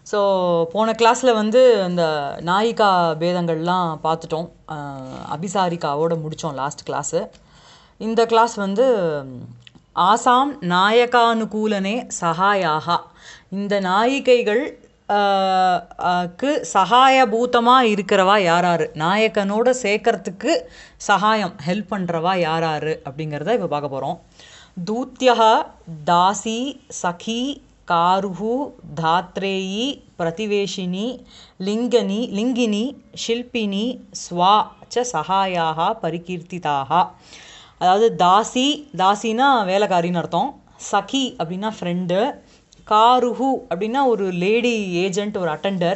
So போன கிளாஸில் வந்து இந்த நாயிகா பேதங்கள்லாம் பார்த்துட்டோம் அஹ், அபிசாரிகாவோட முடித்தோம் லாஸ்ட் கிளாஸு இந்த கிளாஸ் வந்து ஆசாம் நாயகானுகூலனே சகாயாகா இந்த நாயிகைகள் ஆஹ், ஆஹ், க்கு சகாயபூதமாக இருக்கிறவா யாராரு நாயகனோட சேர்க்கறதுக்கு சகாயம் ஹெல்ப் பண்ணுறவா யாராரு அப்படிங்கிறத இப்போ பார்க்க போகிறோம் தூத்தியா தாசி சகி காருஹு தாத்ரேயி பிரதிவேஷினி லிங்கனி லிங்கினி ஷில்பினி ஸ்வா ச சகாயாக பரிகீர்த்திதாக அதாவது தாசி தாசினா வேலைக்காரின்னு அர்த்தம் சகி அப்படின்னா ஃப்ரெண்டு காருஹு அப்படின்னா ஒரு லேடி ஏஜென்ட் ஒரு அட்டெண்டர்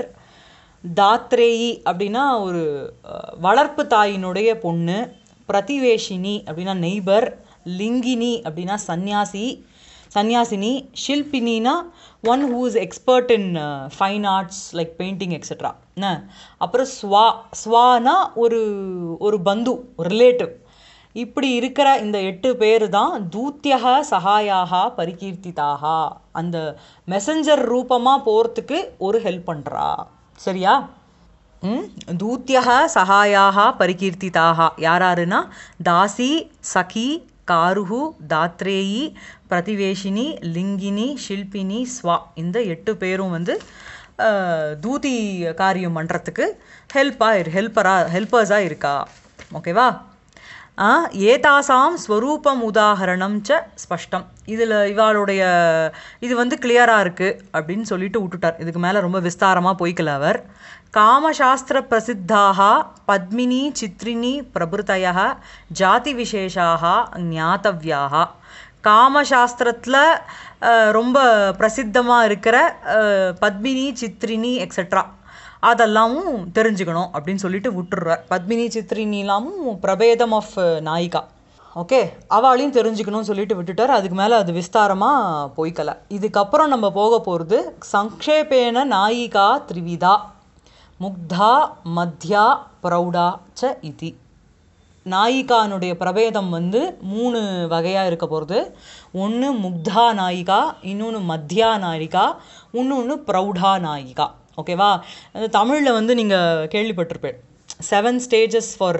தாத்ரேயி அப்படின்னா ஒரு அஹ், வளர்ப்பு தாயினுடைய பொண்ணு பிரதிவேஷினி அப்படின்னா நெய்பர் லிங்கினி அப்படின்னா சந்நியாசி சந்நியாசினி ஷில்பினினா one who is expert in fine arts like painting etcetera என்ன அப்புறம் ஸ்வா ஸ்வானா ஒரு ஒரு பந்து ரிலேட்டிவ் இப்படி இருக்கிற இந்த எட்டு பேர் தான் தூத்தியக சகாயாக பரிகீர்த்திதாக அந்த மெசஞ்சர் ரூபமாக போகிறதுக்கு ஒரு ஹெல்ப் பண்ணுறா சரியா ம் தூத்தியக சகாயாக பரிகீர்த்திதாக யாராருன்னா தாசி சகி காருஹு தாத்ரேயி பிரதிவேஷினி லிங்கினி ஷில்பினி ஸ்வா இந்த எட்டு பேரும் வந்து அஹ், தூதி காரியம் பண்ணுறதுக்கு ஹெல்ப்பாக இரு ஹெல்ப்பராக ஹெல்ப்பர்ஸாக இருக்கா ஓகேவா ஆ, ஏதாசாம் ஸ்வரூபம் உதாகரணம் ச ஸ்பஷ்டம் இதில் இவாளுடைய இது வந்து கிளியராக இருக்குது அப்படின்னு சொல்லிட்டு விட்டுட்டார் இதுக்கு மேலே ரொம்ப விஸ்தாரமாக போய்க்கல அவர் காமசாஸ்திர பிரசித்தாக பத்மினி சித்ரினி பிரபுத்தய ஜாதி விசேஷாக ஞாத்தவியாக காமசாஸ்திரத்தில் ரொம்ப பிரசித்தமாக இருக்கிற அஹ், பத்மினி சித்ரினி எக்ஸெட்ரா அதெல்லாமும் தெரிஞ்சுக்கணும் அப்படின்னு சொல்லிட்டு விட்டுடுறார் பத்மினி சித்ரினிலாமும் பிரபேதம் ஆஃப் நாயிகா ஓகே அவளையும் தெரிஞ்சுக்கணும்னு சொல்லிட்டு விட்டுட்டார் அதுக்கு மேலே அது விஸ்தாரமாக போய்க்கல இதுக்கப்புறம் நம்ம போக போகிறது சங்கேபேன நாயிகா த்ரிவிதா முக்தா மத்யா பிரௌடா ச இதி நாயிகானுடைய பிரபேதம் வந்து மூணு வகையாக இருக்க போகிறது ஒன்று முக்தா நாயிகா இன்னொன்று மத்யா நாயிகா இன்னொன்று பிரௌடா நாயிகா ஓகேவா அது தமிழில் வந்து நீங்கள் கேள்விப்பட்டிருப்பேன் செவன் ஸ்டேஜஸ் ஃபார்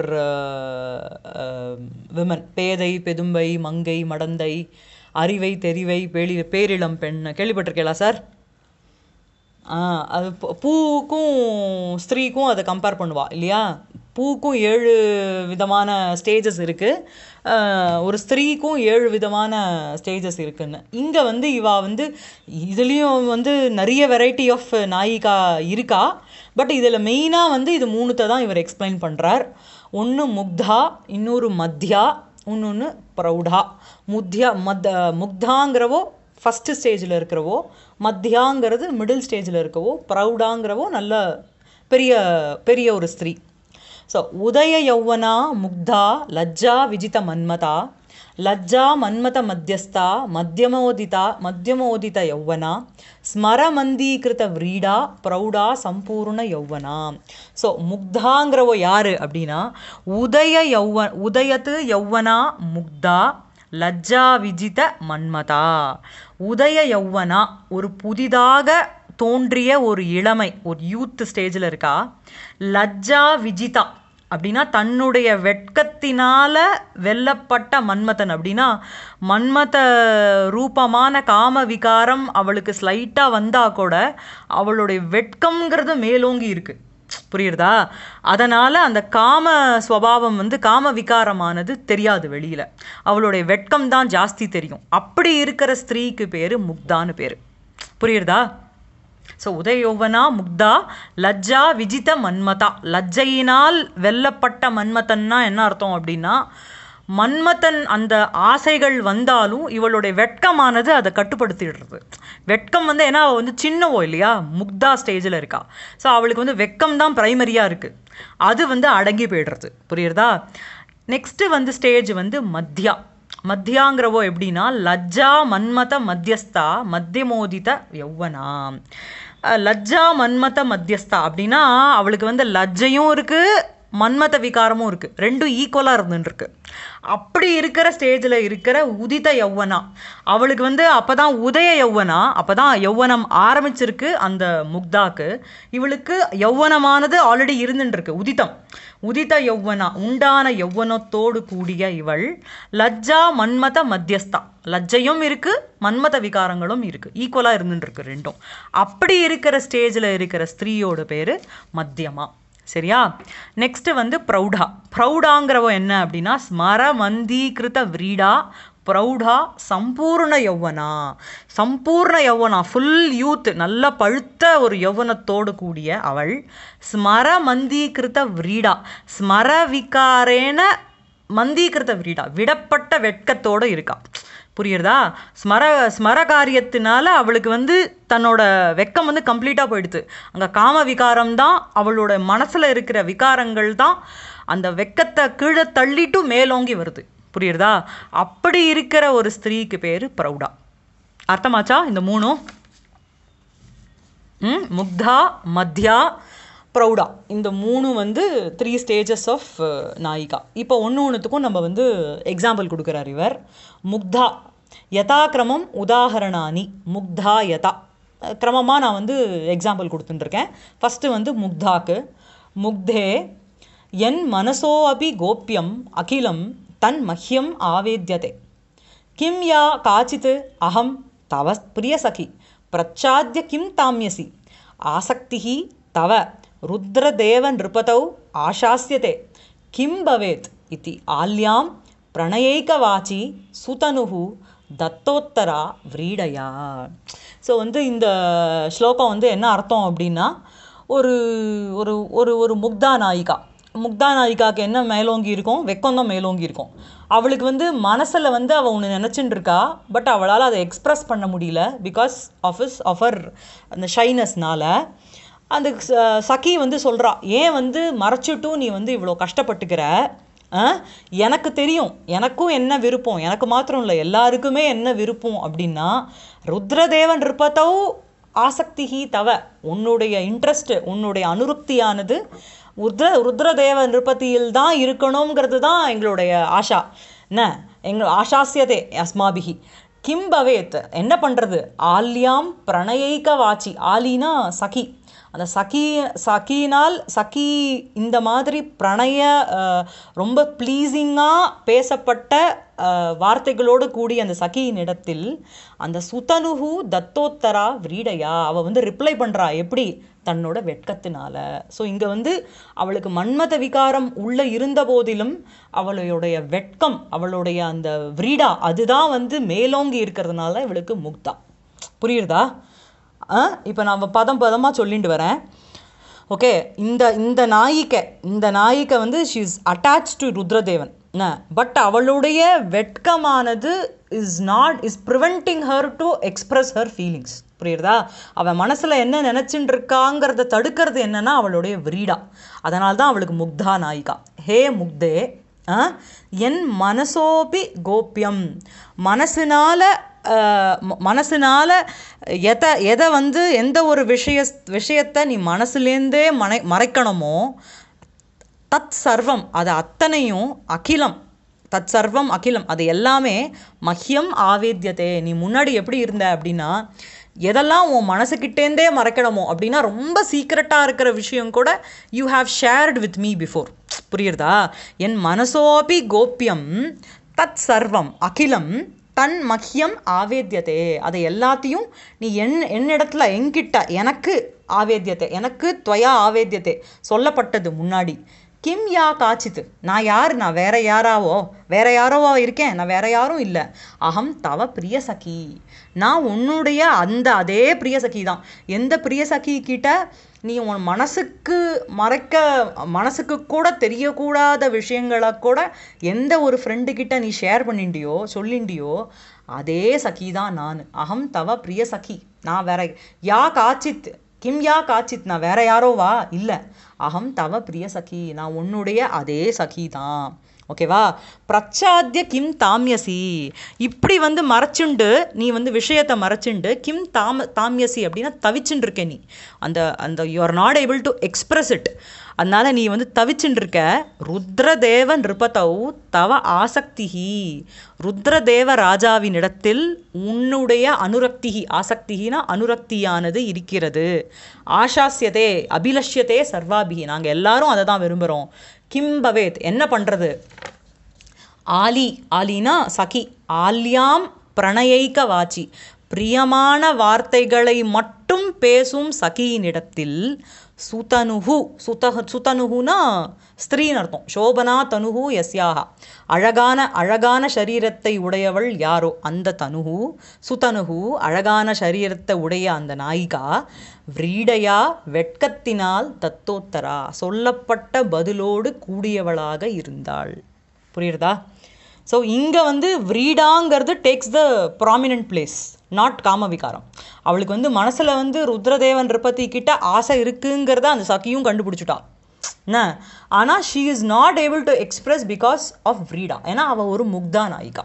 விமன் பேதை பெதும்பை மங்கை மடந்தை அறிவை தெரிவை பேளி பேரிளம் பெண் கேள்விப்பட்டிருக்கீங்களா சார் ஆ அது பூ- பூவுக்கும் ஸ்திரீக்கும் அதை கம்பேர் பண்ணுவா இல்லையா பூக்கும் ஏழு விதமான ஸ்டேஜஸ் இருக்குது ஒரு ஸ்திரீக்கும் ஏழு விதமான ஸ்டேஜஸ் இருக்குன்னு இங்கே வந்து இவா வந்து இதுலேயும் வந்து நிறைய வெரைட்டி ஆஃப் நாயிகா இருக்கா பட் இதில் மெயினாக வந்து இது மூணுத்தை தான் இவர் எக்ஸ்பிளைன் பண்ணுறார் ஒன்று முக்தா இன்னொரு மத்யா இன்னொன்று ப்ரௌடா முத்யா மத் முக்தாங்கிறவோ ஃபஸ்ட்டு ஸ்டேஜில் இருக்கிறவோ மத்தியாங்கிறது மிடில் ஸ்டேஜில் இருக்கவோ ப்ரௌடாங்கிறவோ நல்ல பெரிய பெரிய ஒரு ஸ்திரீ ஸோ உதய யௌவனா முக்தா லஜ்ஜா விஜித மன்மதா லஜ்ஜா மன்மத மத்தியஸ்தா மத்தியமோதிதா மத்தியமோதித யௌவனா ஸ்மரமந்தீகிருத விரீடா ப்ரௌடா சம்பூர்ண யௌவனா ஸோ முக்தாங்கிறவோ யாரு அப்படின்னா உதய யௌவ உதயத்து யௌவனா முக்தா லஜ்ஜா விஜித மன்மதா உதய யௌவனா ஒரு புதிதாக தோன்றிய ஒரு இளமை ஒரு யூத் ஸ்டேஜில் இருக்கா லஜ்ஜா விஜிதா அப்படின்னா தன்னுடைய வெட்கத்தினால வெல்லப்பட்ட மன்மதன் அப்படின்னா மன்மத ரூபமான காம விகாரம் அவளுக்கு ஸ்லைட்டாக வந்தா கூட அவளுடைய வெட்கம்ங்கிறது மேலோங்கி இருக்கு புரியுறதா அதனால அந்த காம ஸ்வபாவம் வந்து காம விகாரமானது தெரியாது வெளியில அவளுடைய வெட்கம் தான் ஜாஸ்தி தெரியும் அப்படி இருக்கிற ஸ்திரீக்கு பேரு முக்தான்னு பேரு புரியுறதா ஸோ உதயோவனா முக்தா லஜ்ஜா விஜித மன்மதா லஜ்ஜையினால் வெல்லப்பட்ட மன்மதன்னா என்ன அர்த்தம் அப்படின்னா மன்மதன் அந்த ஆசைகள் வந்தாலும் இவளுடைய வெட்கமானது அதை கட்டுப்படுத்திடுறது வெட்கம் வந்து ஏன்னா அவ வந்து சின்னவோ இல்லையா முக்தா ஸ்டேஜில் இருக்கா ஸோ அவளுக்கு வந்து வெட்கம் தான் ப்ரைமரியாக இருக்குது அது வந்து அடங்கி போயிடுறது புரியுறதா நெக்ஸ்ட்டு வந்து ஸ்டேஜ் வந்து மத்யா மத்தியாங்கிறவோ எப்படின்னா லஜ்ஜா மன்மத மத்தியஸ்தா மத்தியமோதித யௌவனா அஹ் லஜ்ஜா மன்மத மத்தியஸ்தா அப்படின்னா அவளுக்கு வந்து லஜ்ஜையும் இருக்கு மன்மத விகாரமும் இருக்குது ரெண்டும் ஈக்குவலாக இருந்துருக்கு அப்படி இருக்கிற ஸ்டேஜில் இருக்கிற உதித யௌவனா அவளுக்கு வந்து அப்போ தான் உதய யௌவனா அப்போ தான் யௌவனம் ஆரம்பிச்சிருக்கு அந்த முக்தாக்கு இவளுக்கு யௌவனமானது ஆல்ரெடி இருந்துட்டுருக்கு உதிதம் உதித யௌவனா உண்டான யௌவனத்தோடு கூடிய இவள் லஜ்ஜா மன்மத மத்தியஸ்தா லஜ்ஜையும் இருக்கு மன்மத விகாரங்களும் இருக்கு ஈக்குவலா இருந்துட்டு இருக்கு ரெண்டும் அப்படி இருக்கிற ஸ்டேஜில் இருக்கிற ஸ்திரீயோட பேரு மத்தியமா சரியா நெக்ஸ்ட் வந்து ப்ரௌடா ப்ரௌடாங்கிறவ என்ன அப்படின்னா ஸ்மர மந்தீகிருத விரீடா ப்ரௌடா சம்பூர்ண யௌவனா சம்பூர்ண யௌவனா ஃபுல் யூத் நல்ல பழுத்த ஒரு யௌவனத்தோடு கூடிய அவள் ஸ்மர மந்தீகிருத விரீடா ஸ்மர விகாரேன மந்தீகிருத விரீடா விடப்பட்ட வெட்கத்தோடு இருக்கா புரியுறதா ஸ்மர ஸ்மர காரியத்தினால அவளுக்கு வந்து தன்னோட வெக்கம் வந்து கம்ப்ளீட்டாக போயிடுது அங்கே காம விகாரம் தான் அவளோட மனசில் இருக்கிற விகாரங்கள் தான் அந்த வெக்கத்தை கீழே தள்ளிட்டு மேலோங்கி வருது புரியுறதா அப்படி இருக்கிற ஒரு ஸ்திரீக்கு பேர் ப்ரௌடா அர்த்தமாச்சா இந்த மூணும் ம் முக்தா மத்யா ப்ரௌடா இந்த மூணு வந்து த்ரீ ஸ்டேஜஸ் ஆஃப் நாயிகா இப்போ ஒன்று ஒன்றுத்துக்கும் நம்ம வந்து எக்ஸாம்பிள் கொடுக்குறார் இவர் முக்தா யதாக்கிரமம் உதாகரணானி முக்தா யதா கிரமமாக நான் வந்து எக்ஸாம்பிள் கொடுத்துட்டுருக்கேன் ஃபஸ்ட்டு வந்து முக்தாக்கு முக்தே என் மனசோ அபி கோப்பியம் அகிலம் தன் மஹ்யம் ஆவேத்யதே கிம் யா காச்சித் அகம் தவ பிரியசகி பிரச்சாத்திய கிம் தாமியசி ஆசக்திः தவ ருத்ரதேவ நிருபதௌ ஆசாஸ்யதே கிம் பவேத் இति ஆல்யாம் பிரணயைக்கவாச்சி சுதனுஹு தத்தோத்தரா விரீடயா ஸோ வந்து இந்த ஸ்லோகம் வந்து என்ன அர்த்தம் அப்படின்னா ஒரு ஒரு ஒரு ஒரு முக்தா நாயிகா முக்தா நாயிகாவுக்கு என்ன மேலோங்கி இருக்கும் வெக்கம் தான் மேலோங்கி இருக்கும் அவளுக்கு வந்து மனசில் வந்து அவள் ஒன்று நினச்சிட்டு இருக்கா பட் அவளால் அதை எக்ஸ்ப்ரெஸ் பண்ண முடியல பிகாஸ் ஆஃப் இஸ் ஆஃபர் அந்த ஷைனஸ்னால அந்த ச- சகி வந்து சொல்கிறா ஏன் வந்து மறைச்சிட்டும் நீ வந்து இவ்வளோ கஷ்டப்பட்டுக்கிற ஆ? எனக்கு தெரியும் எனக்கும் என்ன விருப்பம் எனக்கு மாத்திரம் இல்லை எல்லாருக்குமே என்ன விருப்பம் அப்படின்னா ருத்ரதேவன் இருப்பத்தோ ஆசக்திஹி தவ உன்னுடைய இன்ட்ரெஸ்ட் உன்னுடைய அனுருக்தியானது ருத்ர ருத்ரதேவ நிருபத்தியில் தான் இருக்கணுங்கிறது தான் எங்களுடைய ஆஷா என்ன எங்கள் ஆஷாசியதே அஸ்மாபிகி கிம் பவேத் என்ன பண்ணுறது ஆல்யாம் பிரணயைக்க வாச்சி ஆலினா சகி அந்த சகி சகினால் சகி இந்த மாதிரி பிரணய அஹ், ரொம்ப ப்ளீஸிங்காக பேசப்பட்ட அஹ், வார்த்தைகளோடு கூடிய அந்த சகியின் இடத்தில் அந்த சுதனுகு தத்தோத்தரா விரீடையா அவள் வந்து ரிப்ளை பண்ணுறா எப்படி தன்னோட வெட்கத்தினால ஸோ இங்கே வந்து அவளுக்கு மன்மத விகாரம் உள்ள இருந்த போதிலும் அவளுடைய வெட்கம் அவளுடைய அந்த விரீடா அதுதான் வந்து மேலோங்கி இருக்கிறதுனால இவளுக்கு முக்தா புரியுறதா ஆ இப்போ நான் பதம் பதமாக சொல்லிட்டு வரேன் ஓகே இந்த இந்த நாயிக்கை இந்த நாயிக்கை வந்து she is attach to Rudradevan என்ன பட் அவளுடைய வெட்கமானது is not is preventing her to express her feelings புரியுறதா அவன் மனசில் என்ன நினச்சிட்டு இருக்காங்கிறத தடுக்கிறது என்னன்னா அவளுடைய விரீடா அதனால தான் அவளுக்கு முக்தா நாயிகா ஹே முக்தே ஆ? என் மனசோபி கோப்பியம் மனசினால அஹ், ம- மனசினால எதை எதை வந்து எந்த ஒரு விஷய விஷயத்தை நீ மனசுலேருந்தே மறை மறைக்கணுமோ தத் சர்வம் அது அத்தனையும் அகிலம் தத் சர்வம் அகிலம் அது எல்லாமே மஹ்யம் ஆவேத்யதே நீ முன்னாடி எப்படி இருந்த அப்படின்னா எதெல்லாம் உன் மனசுக்கிட்டேருந்தே மறைக்கணுமோ அப்படின்னா ரொம்ப சீக்ரெட்டாக இருக்கிற விஷயம் கூட you have shared with me before புரியுறதா என் மனசோபி கோப்பியம் தத் சர்வம் அகிலம் தன் மஹ்யம் ஆவேத்யதே அதை எல்லாத்தையும் நீ என் என்னிடத்துல என்கிட்ட எனக்கு ஆவேத்யத்தை எனக்கு துவயா ஆவேத்யத்தை சொல்லப்பட்டது முன்னாடி கிம் யா காச்சித்து நான் யார் நான் வேற யாராவோ வேற யாரோவா இருக்கேன் நான் வேற யாரும் இல்லை அகம் தவ பிரிய சகி நான் உன்னுடைய அந்த அதே பிரிய சகி தான் எந்த பிரிய சகி கிட்ட நீ உன் மனசுக்கு மறைக்க மனசுக்கு கூட தெரியக்கூடாத விஷயங்களை கூட எந்த ஒரு ஃப்ரெண்டு கிட்ட நீ ஷேர் பண்ணிண்டியோ சொல்லிண்டியோ அதே சகி தான் நான் அகம் தவ பிரிய சகி நான் வேற யா காச்சித் கிம் யா காச்சித் நான் வேற யாரோவா இல்லை அகம் தவ பிரிய சகி நான் உன்னுடைய அதே சகி தான் ஓகேவா பிரச்சாத்திய கிம் தாமியசி இப்படி வந்து மறைச்சுண்டு நீ வந்து விஷயத்தை மறைச்சுண்டு கிம் தாம தாமியசி அப்படின்னா தவிச்சுட்டு இருக்க நீ அந்த அந்த you are not able to express it அதனால நீ வந்து தவிச்சுட்டு இருக்க ருத்ரதேவ நிருபதௌ தவ ஆசக்திஹி ருத்ரதேவ ராஜாவினிடத்தில் உன்னுடைய அனுரக்திகி ஆசக்திகினா அனுரக்தியானது இருக்கிறது ஆசாசியதே அபிலஷ்யத்தே சர்வாபிகி நாங்கள் எல்லாரும் அதை தான் விரும்புகிறோம் கிம் பவேத் என்ன பண்ணுறது ஆலி ஆலினா சகி ஆல்யாம் பிரணயைக்க வாச்சி பிரியமான வார்த்தைகளை மட்டும் பேசும் சகியினிடத்தில் சுதனுகு சுத சுதனுகுனா ஸ்திரீன்னு அர்த்தம் சோபனா தனுகு யஸ்யாகா அழகான அழகான சரீரத்தை உடையவள் யாரோ அந்த தனுகு சுதனுகு அழகான சரீரத்தை உடைய அந்த நாயிகா விரீடையா வெட்கத்தினால் தத்தோத்தரா சொல்லப்பட்ட பதிலோடு கூடியவளாக இருந்தாள் புரியுறதா ஸோ இங்கே வந்து விரீடாங்கிறது takes the prominent place not காமவிகாரம் அவளுக்கு வந்து மனசில் வந்து ருத்ரதேவன் ரிப்பத்தி கிட்ட ஆசை இருக்குங்கிறத அந்த சகியும் கண்டுபிடிச்சிட்டா என்ன ஆனால் she is not able to express because of விரீடா ஏன்னா அவள் ஒரு முக்தா நாயிகா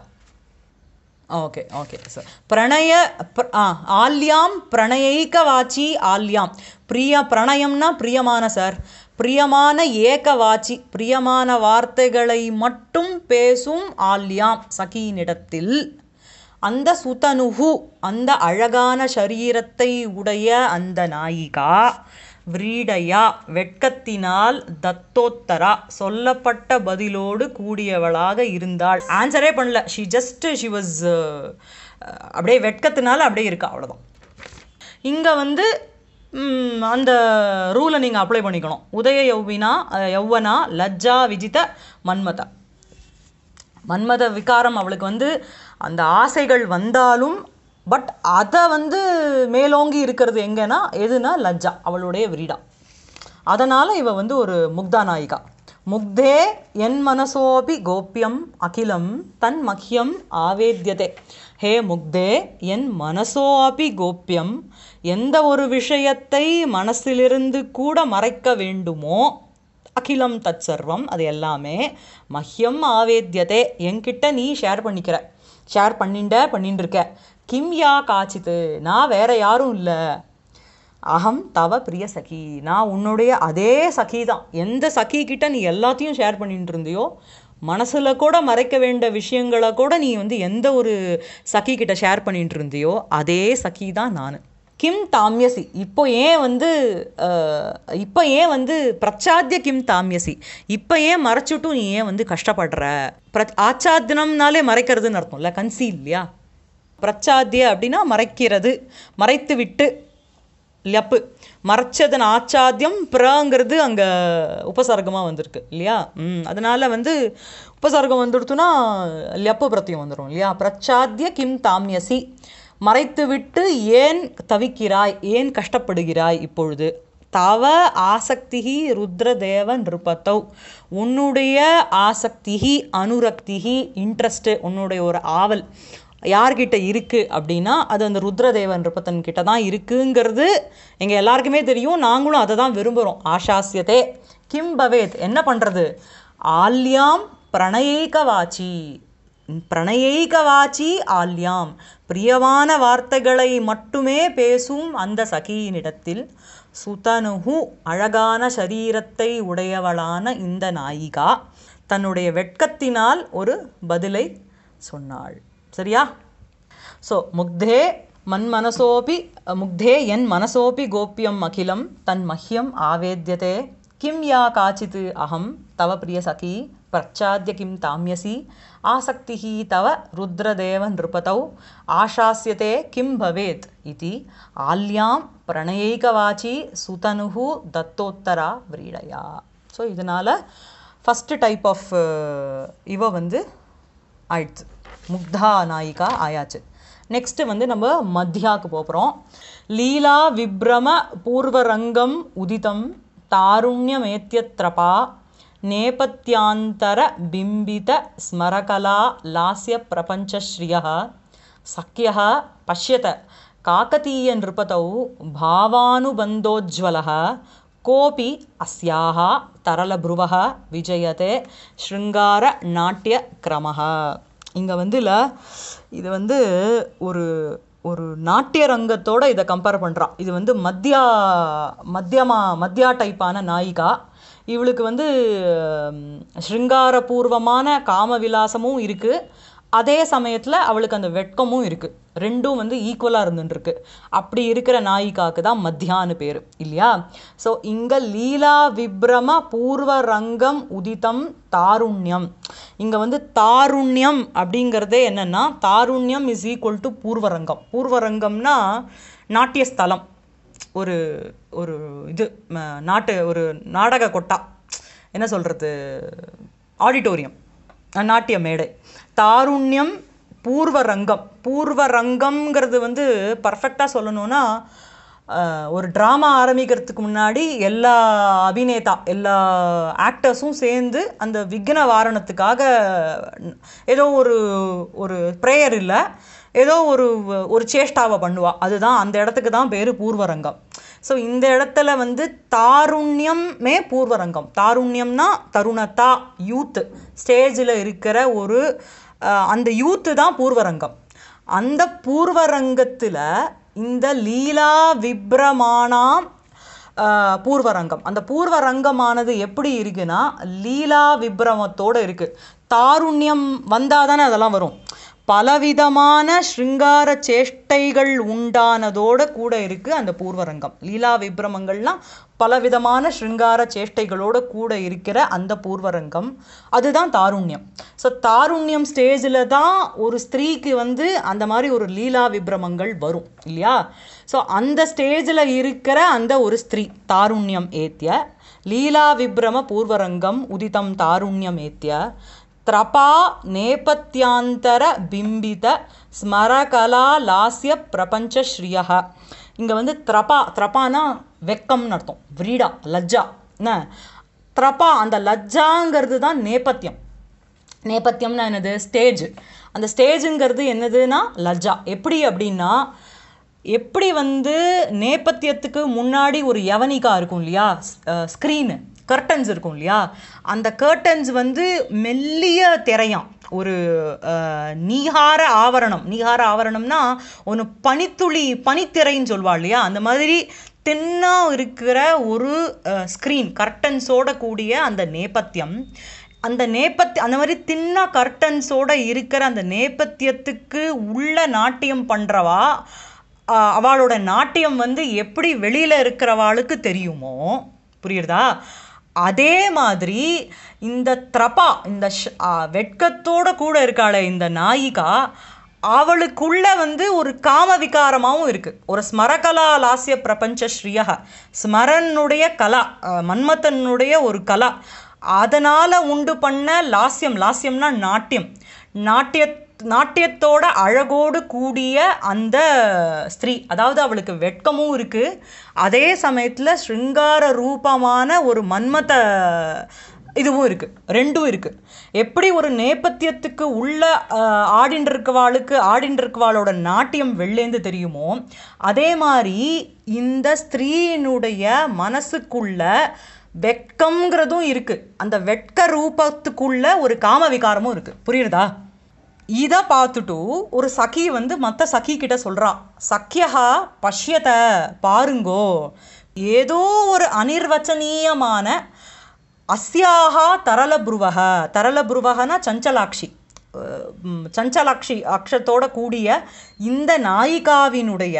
ஓகே ஓகே சார் பிரணய பிர- ஆ ஆல்யாம் பிரணயைக்க வாச்சி ஆல்யாம் பிரிய பிரணயம்னா பிரியமான சார் பிரியமான ஏக வாச்சி பிரியமான வார்த்தைகளை மட்டும் பேசும் ஆல்யாம் சகியினிடத்தில் அந்த சுதனுகு அந்த அழகான சரீரத்தை உடைய அந்த நாயிகா விரீடையா வெட்கத்தினால் தத்தோத்தரா சொல்லப்பட்ட பதிலோடு கூடியவளாக இருந்தாள் ஆன்சரே பண்ணல ஷி ஜஸ்ட் ஷி வாஸ் அப்படியே வெட்கத்தினால அப்படியே இருக்கா அவ்வளோதான் இங்கே வந்து ம், அந்த ரூலை நீங்கள் அப்ளை பண்ணிக்கணும் உதய யௌவினா அஹ், யௌவனா லஜ்ஜா விஜித மன்மதா மன்மத விகாரம் அவளுக்கு வந்து அந்த ஆசைகள் வந்தாலும் பட் அதை வந்து மேலோங்கி இருக்கிறது எங்கன்னா எதுனா லஜ்ஜா அவளுடைய விரீடா அதனால் இவ வந்து ஒரு முக்தா நாயிகா முக்தே என் மனசோபி கோப்யம் அகிலம் தன் மஹ்யம் ஆவேத்யதே ஹே முக்தே என் மனசோபி கோப்யம் எந்த ஒரு விஷயத்தை மனசிலிருந்து கூட மறைக்க வேண்டுமோ அகிலம் தத் சர்வம் அது எல்லாமே மஹ்யம் ஆவேத்யதே என்கிட்ட நீ ஷேர் பண்ணிக்கிற ஷேர் பண்ணிண்ட பண்ணிட்டு இருக்க கிம் யா காச்சித்து நான் வேற யாரும் இல்லை அகம் தவ பிரிய சகி நான் உன்னுடைய அதே சகி தான் எந்த சகி கிட்ட நீ எல்லாத்தையும் ஷேர் பண்ணிட்டு இருந்தியோ மனசுல கூட மறைக்க வேண்டிய விஷயங்களை கூட நீ வந்து எந்த ஒரு சகி கிட்ட ஷேர் பண்ணிட்டு இருந்தியோ அதே சகி தான் நான் கிம் தாமியசி இப்போ ஏன் வந்து அஹ், இப்போ ஏன் வந்து பிரச்சாத்திய கிம் தாமியசி இப்போ ஏன் மறைச்சுட்டும் நீ ஏன் வந்து கஷ்டப்படுற பிர ஆச்சாத்தியனம்னாலே மறைக்கிறதுன்னு அர்த்தம் இல்லை கன்சி இல்லையா பிரச்சாத்திய அப்படின்னா மறைக்கிறது மறைத்து விட்டு லப்பு மறைச்சதன் ஆச்சாத்தியம் பிரங்கிறது அங்கே உபசர்க்கமாக வந்திருக்கு இல்லையா ம் அதனால் வந்து உபசர்க்கம் வந்துடுத்துனா லப்பு பிரத்தியம் வந்துடும் இல்லையா பிரச்சாத்திய கிம் தாமியசி மறைத்து விட்டு ஏன் தவிக்கிறாய் ஏன் கஷ்டப்படுகிறாய் இப்பொழுது தவ ஆசக்திகி ருத்ரதேவ நிருபத்தௌ உன்னுடைய ஆசக்திகி அனுரக்திகி இன்ட்ரெஸ்ட்டு உன்னுடைய ஒரு ஆவல் யார்கிட்ட இருக்கு அப்படின்னா அது அந்த ருத்ரதேவன் நிருபத்தன் கிட்ட தான் இருக்குங்கிறது எங்கள் எல்லாருக்குமே தெரியும் நாங்களும் அதை தான் விரும்புகிறோம் ஆசாசியத்தே கிம் பவேத் என்ன பண்ணுறது ஆல்யாம் பிரணயைக வாச்சி பிரணயைக வாச்சி ஆல்யாம் பிரியமான வார்த்தைகளை மட்டுமே பேசும் அந்த சகியினிடத்தில் சுதனுகு அழகான சரீரத்தை உடையவளான இந்த நாயிகா தன்னுடைய வெட்கத்தினால் ஒரு பதிலை சொன்னாள் சரியா ஸோ முக்தே மன்மனசோபி முக்தே என் மனசோபி கோப்யம் அகிலம் தன் மஹ்யம் ஆவேத்யதே கிம் யா காச்சித் அகம் தவ பிரிய சகி பிரச்சாத்திய கிம் தாமியசி ஆசக்திः தவ ருத்ரதேவ நிருபதௌ ஆசாஸ்யதே கிம் பவேத் இதி ஆல்யாம் பிரணயைகவாச்சி சுதனுகு தத்தோத்தரா விரீடயா ஸோ இதனால் ஃபஸ்ட்டு டைப் ஆஃப் இவ வந்து ஆயிடுச்சு முக்தா நாயிகா ஆயாச்சு நெக்ஸ்ட்டு வந்து நம்ம மத்தியாவுக்கு போகிறோம் லீலா விப்ரம பூர்வரங்கம் உதிதம் தாருண்யமேத்யத்ரபா நேபத்யாந்தர பிம்பித ஸ்மரகலா லாஸ்ய பிரபஞ்சஸ்ரீய சக்கியः பஷ்யத காக்கதீய நிருபதௌ பாவானுபந்தோஜ்வலः கோபி அஸ்யாः தரளபுருவः விஜயதே ஸ்ருங்கார நாட்டிய கிரமः இங்கே வந்து இல்லை இது வந்து ஒரு ஒரு நாட்டிய ரங்கத்தோட இதை கம்பேர் பண்ணுறான் இது வந்து மத்தியா மத்தியமா மத்தியா டைப்பான நாயிகா இவளுக்கு வந்து ம், ஸ்ருங்காரபூர்வமான காம விலாசமும் இருக்குது அதே சமயத்தில் அவளுக்கு அந்த வெட்கமும் இருக்குது ரெண்டும் வந்து ஈக்குவலாக இருந்துட்டுருக்கு அப்படி இருக்கிற நாயிகாக்கு தான் மத்தியான்னு பேர் இல்லையா ஸோ இங்கே லீலா விப்ரம பூர்வ ரங்கம் உதிதம் தாருண்யம் இங்கே வந்து தாருண்யம் அப்படிங்கிறதே என்னென்னா தாருண்யம் இஸ் ஈக்குவல் டு பூர்வரங்கம் பூர்வரங்கம்னா நாட்டியஸ்தலம் ஒரு ஒரு இது ம, நாட்டு ஒரு நாடக கொட்டா என்ன சொல்கிறது ஆடிட்டோரியம் அஹ், நாட்டிய மேடை தாருண்யம் பூர்வ ரங்கம் பூர்வ ரங்கம்ங்கிறது வந்து பர்ஃபெக்டாக சொல்லணும்னா அஹ், ஒரு ட்ராமா ஆரம்பிக்கிறதுக்கு முன்னாடி எல்லா அபிநேதா எல்லா ஆக்டர்ஸும் சேர்ந்து அந்த விக்ன வாரணத்துக்காக ஏதோ ஒரு ஒரு ப்ரேயர் இல்லை ஏதோ ஒரு ஒரு சேஷ்டாவை பண்ணுவா அதுதான் அந்த இடத்துக்கு தான் பேர் பூர்வரங்கம் ஸோ இந்த இடத்துல வந்து தாருண்யமே பூர்வரங்கம் தாருண்யம்னா தருணத்தா யூத் ஸ்டேஜில் இருக்கிற ஒரு அஹ், அந்த யூத்து தான் பூர்வரங்கம் அந்த பூர்வரங்கத்தில் இந்த லீலா விப்ரமானாம் ஆஹ் பூர்வரங்கம் அந்த பூர்வரங்கமானது எப்படி இருக்குன்னா லீலா விப்ரமத்தோட இருக்கு தாருண்யம் வந்தால் தானே அதெல்லாம் வரும் பலவிதமான ஸ்ருங்கார சேஷ்டைகள் உண்டானதோட கூட இருக்கு அந்த பூர்வரங்கம் லீலா விப்ரமங்கள்லாம் பலவிதமான ஸ்ருங்கார சேஷ்டைகளோட கூட இருக்கிற அந்த பூர்வரங்கம் அதுதான் தாருண்யம் ஸோ தாருண்யம் ஸ்டேஜில் தான் ஒரு ஸ்திரீக்கு வந்து அந்த மாதிரி ஒரு லீலா விப்ரமங்கள் வரும் இல்லையா ஸோ அந்த ஸ்டேஜில் இருக்கிற அந்த ஒரு ஸ்திரீ தாருண்யம் ஏத்திய லீலா விப்ரம பூர்வரங்கம் உதிதம் தாருண்யம் ஏத்திய த்ரபா நேபத்யாந்தர பிம்பித ஸ்மரகலா லாஸ்ய பிரபஞ்ச ஸ்ரீயக இங்கே வந்து த்ரபா த்ரபானா வெக்கம்னு அர்த்தம் விரீடா லஜ்ஜா என்ன த்ரபா அந்த லஜ்ஜாங்கிறது தான் நேபத்தியம் நேபத்தியம்னா என்னது ஸ்டேஜ் அந்த ஸ்டேஜுங்கிறது என்னதுன்னா லஜ்ஜா எப்படி அப்படின்னா எப்படி வந்து நேபத்தியத்துக்கு முன்னாடி ஒரு யவனிகா இருக்கும் இல்லையா ஸ்க்ரீனு கர்டன்ஸ் இருக்கும் இல்லையா அந்த கர்டன்ஸ் வந்து மெல்லிய திரையாம் ஒரு அஹ், நீகார ஆவரணம் நீகார ஆவரணம்னா ஒன்று பனித்துளி பனித்திரைன்னு சொல்லுவா இல்லையா அந்த மாதிரி தின்னா இருக்கிற ஒரு ஸ்க்ரீன் கர்டன்ஸோட கூடிய அந்த நேபத்தியம் அந்த நேபத்தி அந்த மாதிரி தின்ன கர்டன்ஸோட இருக்கிற அந்த நேபத்தியத்துக்கு உள்ள நாட்டியம் பண்ணுறவா அவளோட நாட்டியம் வந்து எப்படி வெளியில் இருக்கிறவாளுக்கு தெரியுமோ புரியுறதா அதே மாதிரி இந்த த்ரபா இந்த ஷ்- ஆ, வெட்கத்தோட கூட இருக்காளே இந்த நாயிகா அவளுக்குள்ள வந்து ஒரு காம விகாரமாகவும் இருக்கு ஒரு ஸ்மரகலா லாஸ்ய பிரபஞ்ச ஸ்ரீயக ஸ்மரனுடைய கலா அஹ், மன்மதனுடைய ஒரு கலா அதனால உண்டு பண்ண லாஸ்யம் லாஸ்யம்னா நாட்டியம் நாட்டிய நாட்டியத்தோட அழகோடு கூடிய அந்த ஸ்திரீ அதாவது அவளுக்கு வெட்கமும் இருக்கு அதே சமயத்துல ஸ்ருங்கார ரூபமான ஒரு மன்மத இதுவும் இருக்கு ரெண்டும் இருக்கு எப்படி ஒரு நேபத்தியத்துக்கு உள்ள ஆஹ், ஆடின்னு இருக்கவாளுக்கு ஆடின்னு இருக்கவாளோட நாட்டியம் வெள்ளேந்து தெரியுமோ அதே மாதிரி இந்த ஸ்திரீனுடைய மனசுக்குள்ள வெட்கம்ங்கிறதும் இருக்கு அந்த வெட்க ரூபத்துக்குள்ள ஒரு காம விகாரமும் இருக்கு புரியுறதா இதை பார்த்துட்டு ஒரு சகி வந்து மற்ற சகி கிட்ட சொல்றா சக்கியகா பஷ்யத பாருங்கோ ஏதோ ஒரு அனிர்வச்சனீயமான அஸ்யாஹா தரலபுருவக தரலபுருவகனா சஞ்சலாட்சி அஹ் உம் சஞ்சலாட்சி அக்ஷத்தோட கூடிய இந்த நாயிகாவினுடைய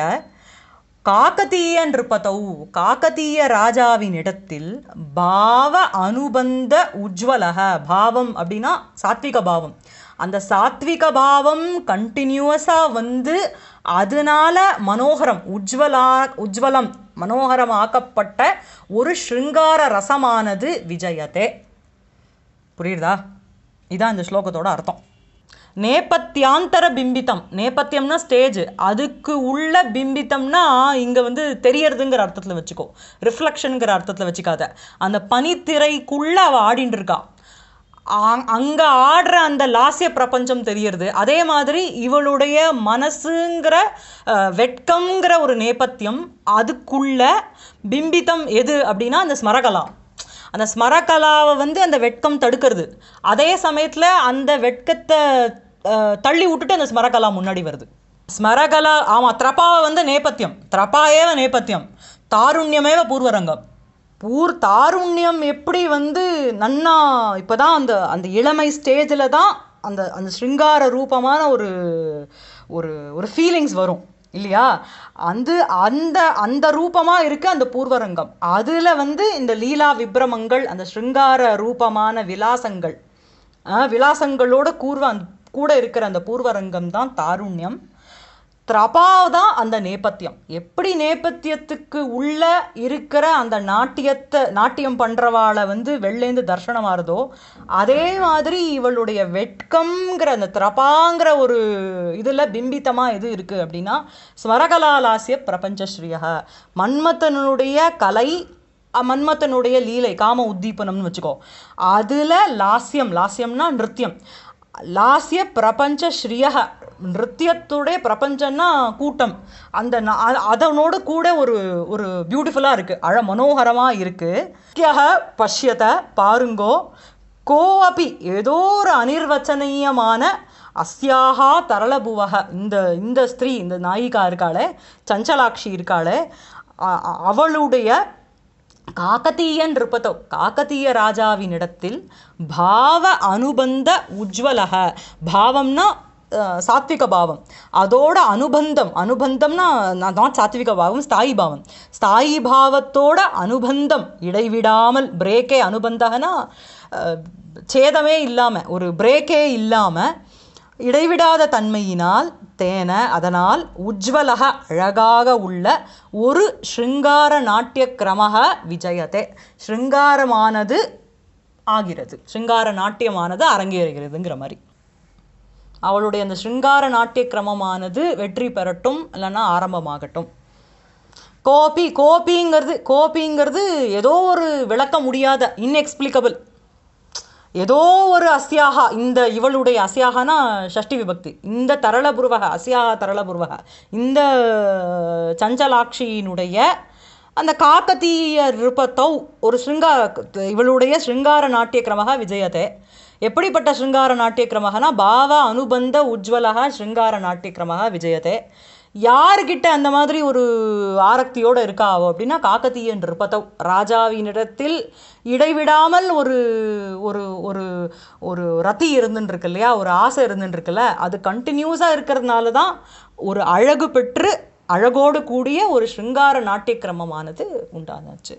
காக்கதீய நிருபதௌ காக்கதீய ராஜாவின் இடத்தில் பாவ அனுபந்த உஜ்வலக பாவம் அப்படின்னா சாத்விக பாவம் அந்த சாத்விக பாவம் கண்டினியூவஸாக வந்து அதனால மனோகரம் உஜ்வலா உஜ்வலம் மனோகரமாக்கப்பட்ட ஒரு ஸ்ருங்கார ரசமானது விஜயத்தே புரியுதா இதான் இந்த ஸ்லோகத்தோட அர்த்தம் நேபத்தியாந்தர பிம்பித்தம் நேபத்தியம்னா ஸ்டேஜ் அதுக்கு உள்ள பிம்பித்தம்னா இங்கே வந்து தெரியறதுங்கிற அர்த்தத்தில் வச்சுக்கோ ரிஃப்ளெக்ஷனுங்கிற அர்த்தத்தில் வச்சுக்காத அந்த பனித்திரைக்குள்ள அவ ஆடின்னு இருக்கா அங்- அங்க ஆடுற அந்த லாஸ்ய பிரபஞ்சம் தெரியறது அதே மாதிரி இவளுடைய மனசுங்கிற அஹ், வெட்கம்ங்கிற ஒரு நேபத்தியம் அதுக்குள்ள பிம்பித்தம் எது அப்படின்னா அந்த ஸ்மரகலா அந்த ஸ்மரகலாவை வந்து அந்த வெட்கம் தடுக்கிறது அதே சமயத்துல அந்த வெட்கத்தை அஹ், தள்ளி விட்டுட்டு அந்த ஸ்மரகலா முன்னாடி வருது ஸ்மரகலா ஆமா திரபாவை வந்து நேபத்தியம் திரபாயேவ நேபத்தியம் தாருண்யமேவ பூர்வரங்கம் பூர் தாருண்யம் எப்படி வந்து நன்னா இப்போதான் அந்த அந்த இளமை ஸ்டேஜில் தான் அந்த அந்த ஸ்ருங்கார ரூபமான ஒரு ஒரு ஒரு ஃபீலிங்ஸ் வரும் இல்லையா அந்த அந்த அந்த ரூபமாக இருக்கு அந்த பூர்வரங்கம் அதில் வந்து இந்த லீலா விப்ரமங்கள் அந்த ஸ்ருங்கார ரூபமான விலாசங்கள் ஆஹ் விலாசங்களோட கூர்வ அந்த- கூட இருக்கிற அந்த பூர்வரங்கம் தான் தாருண்யம் திரபா தான் அந்த நேபத்தியம் எப்படி நேபத்தியத்துக்கு உள்ள இருக்கிற அந்த நாட்டியத்தை நாட்டியம் பண்றவாளை வந்து வெள்ளேந்து தர்ஷனம் ஆறுதோ அதே மாதிரி இவளுடைய வெட்கம்ங்கிற அந்த திரபாங்கிற ஒரு இதுல பிம்பித்தமா எது இருக்கு அப்படின்னா ஸ்மரகலாலாசிய பிரபஞ்சஸ்ரீய மன்மதனுடைய கலை அ- மன்மதனுடைய லீலை காம உத்தீபனம்னு வச்சுக்கோ அதுல லாஸ்யம் லாஸ்யம்னா நிருத்தியம் லாஸ்ய பிரபஞ்ச ஸ்ரீயக நிருத்தியத்துடைய பிரபஞ்சம்னா கூட்டம் அந்த ந- அ- அதனோடு கூட ஒரு ஒரு பியூட்டிஃபுல்லாக இருக்கு அழ மனோகரமா இருக்கு நித்யக பஷ்யத பாருங்கோ கோ அபி ஏதோ ஒரு அனிர்வச்சனீயமான அஸ்யாகா தரளபுவக இந்த இந்த ஸ்திரீ இந்த நாயிகா இருக்காளே சஞ்சலாட்சி இருக்காளே அ- அ- அவளுடைய காக்கத்தீயன் இருப்பதோ காக்கத்தீய ராஜாவினிடத்தில் பாவ அனுபந்த உஜ்வலக பாவம்னா அஹ், சாத்விக பாவம் அதோட அனுபந்தம் அனுபந்தம்னா நாட் சாத்விக பாவம் ஸ்தாயி பாவம் ஸ்தாயி பாவத்தோட அனுபந்தம் இடைவிடாமல் பிரேக்கே அனுபந்தகனா அஹ், சேதமே இல்லாம ஒரு பிரேக்கே இல்லாம இடைவிடாத தன்மையினால் தேன அதனால் உஜ்வலக அழகாக உள்ள ஒரு ஸ்ருங்கார நாட்டிய கிரமக விஜயதே ஸ்ருங்காரமானது ஆகிறது ஸ்ருங்கார நாட்டியமானது அரங்கேறுகிறதுங்கிற மாதிரி அவளுடைய அந்த ஸ்ருங்கார நாட்டிய கிரமமானது வெற்றி பெறட்டும் இல்லைன்னா ஆரம்பமாகட்டும் கோபி கோபிங்கிறது கோபிங்கிறது ஏதோ ஒரு விளக்க முடியாத இன்எக்ஸ்பிளிகபிள் ஏதோ ஒரு அஸ்யாகா இந்த இவளுடைய அஸ்யாகனா ஷஷ்டி விபக்தி இந்த தரளபுருவக அஸ்யாகா தரளபுருவக இந்த சஞ்சலாட்சியினுடைய அந்த காக்கத்தீய ரிபத்தௌ ஒரு ஸ்ருங்கார இவளுடைய ஸ்ருங்கார நாட்டிய கிரமக விஜயதே எப்படிப்பட்ட ஸ்ருங்கார நாட்டிய கிரமகனா பாவ அனுபந்த உஜ்வலக ஸ்ருங்கார நாட்டிய கிரமக விஜயதே யாருக்கிட்ட அந்த மாதிரி ஒரு ஆரக்தியோட இருக்கா அவ அப்படின்னா காக்கத்தீயன் இருப்பதோ ராஜாவினிடத்தில் இடைவிடாமல் ஒரு ஒரு ஒரு ஒரு ரத்தி இருந்துன்னு இருக்கு இல்லையா ஒரு ஆசை இருந்துன்னு இருக்குல்ல அது கண்டினியூஸாக இருக்கிறதுனால தான் ஒரு அழகு பெற்று அழகோடு கூடிய ஒரு ஸ்ருங்கார நாட்டிய கிரமமானது உண்டானாச்சு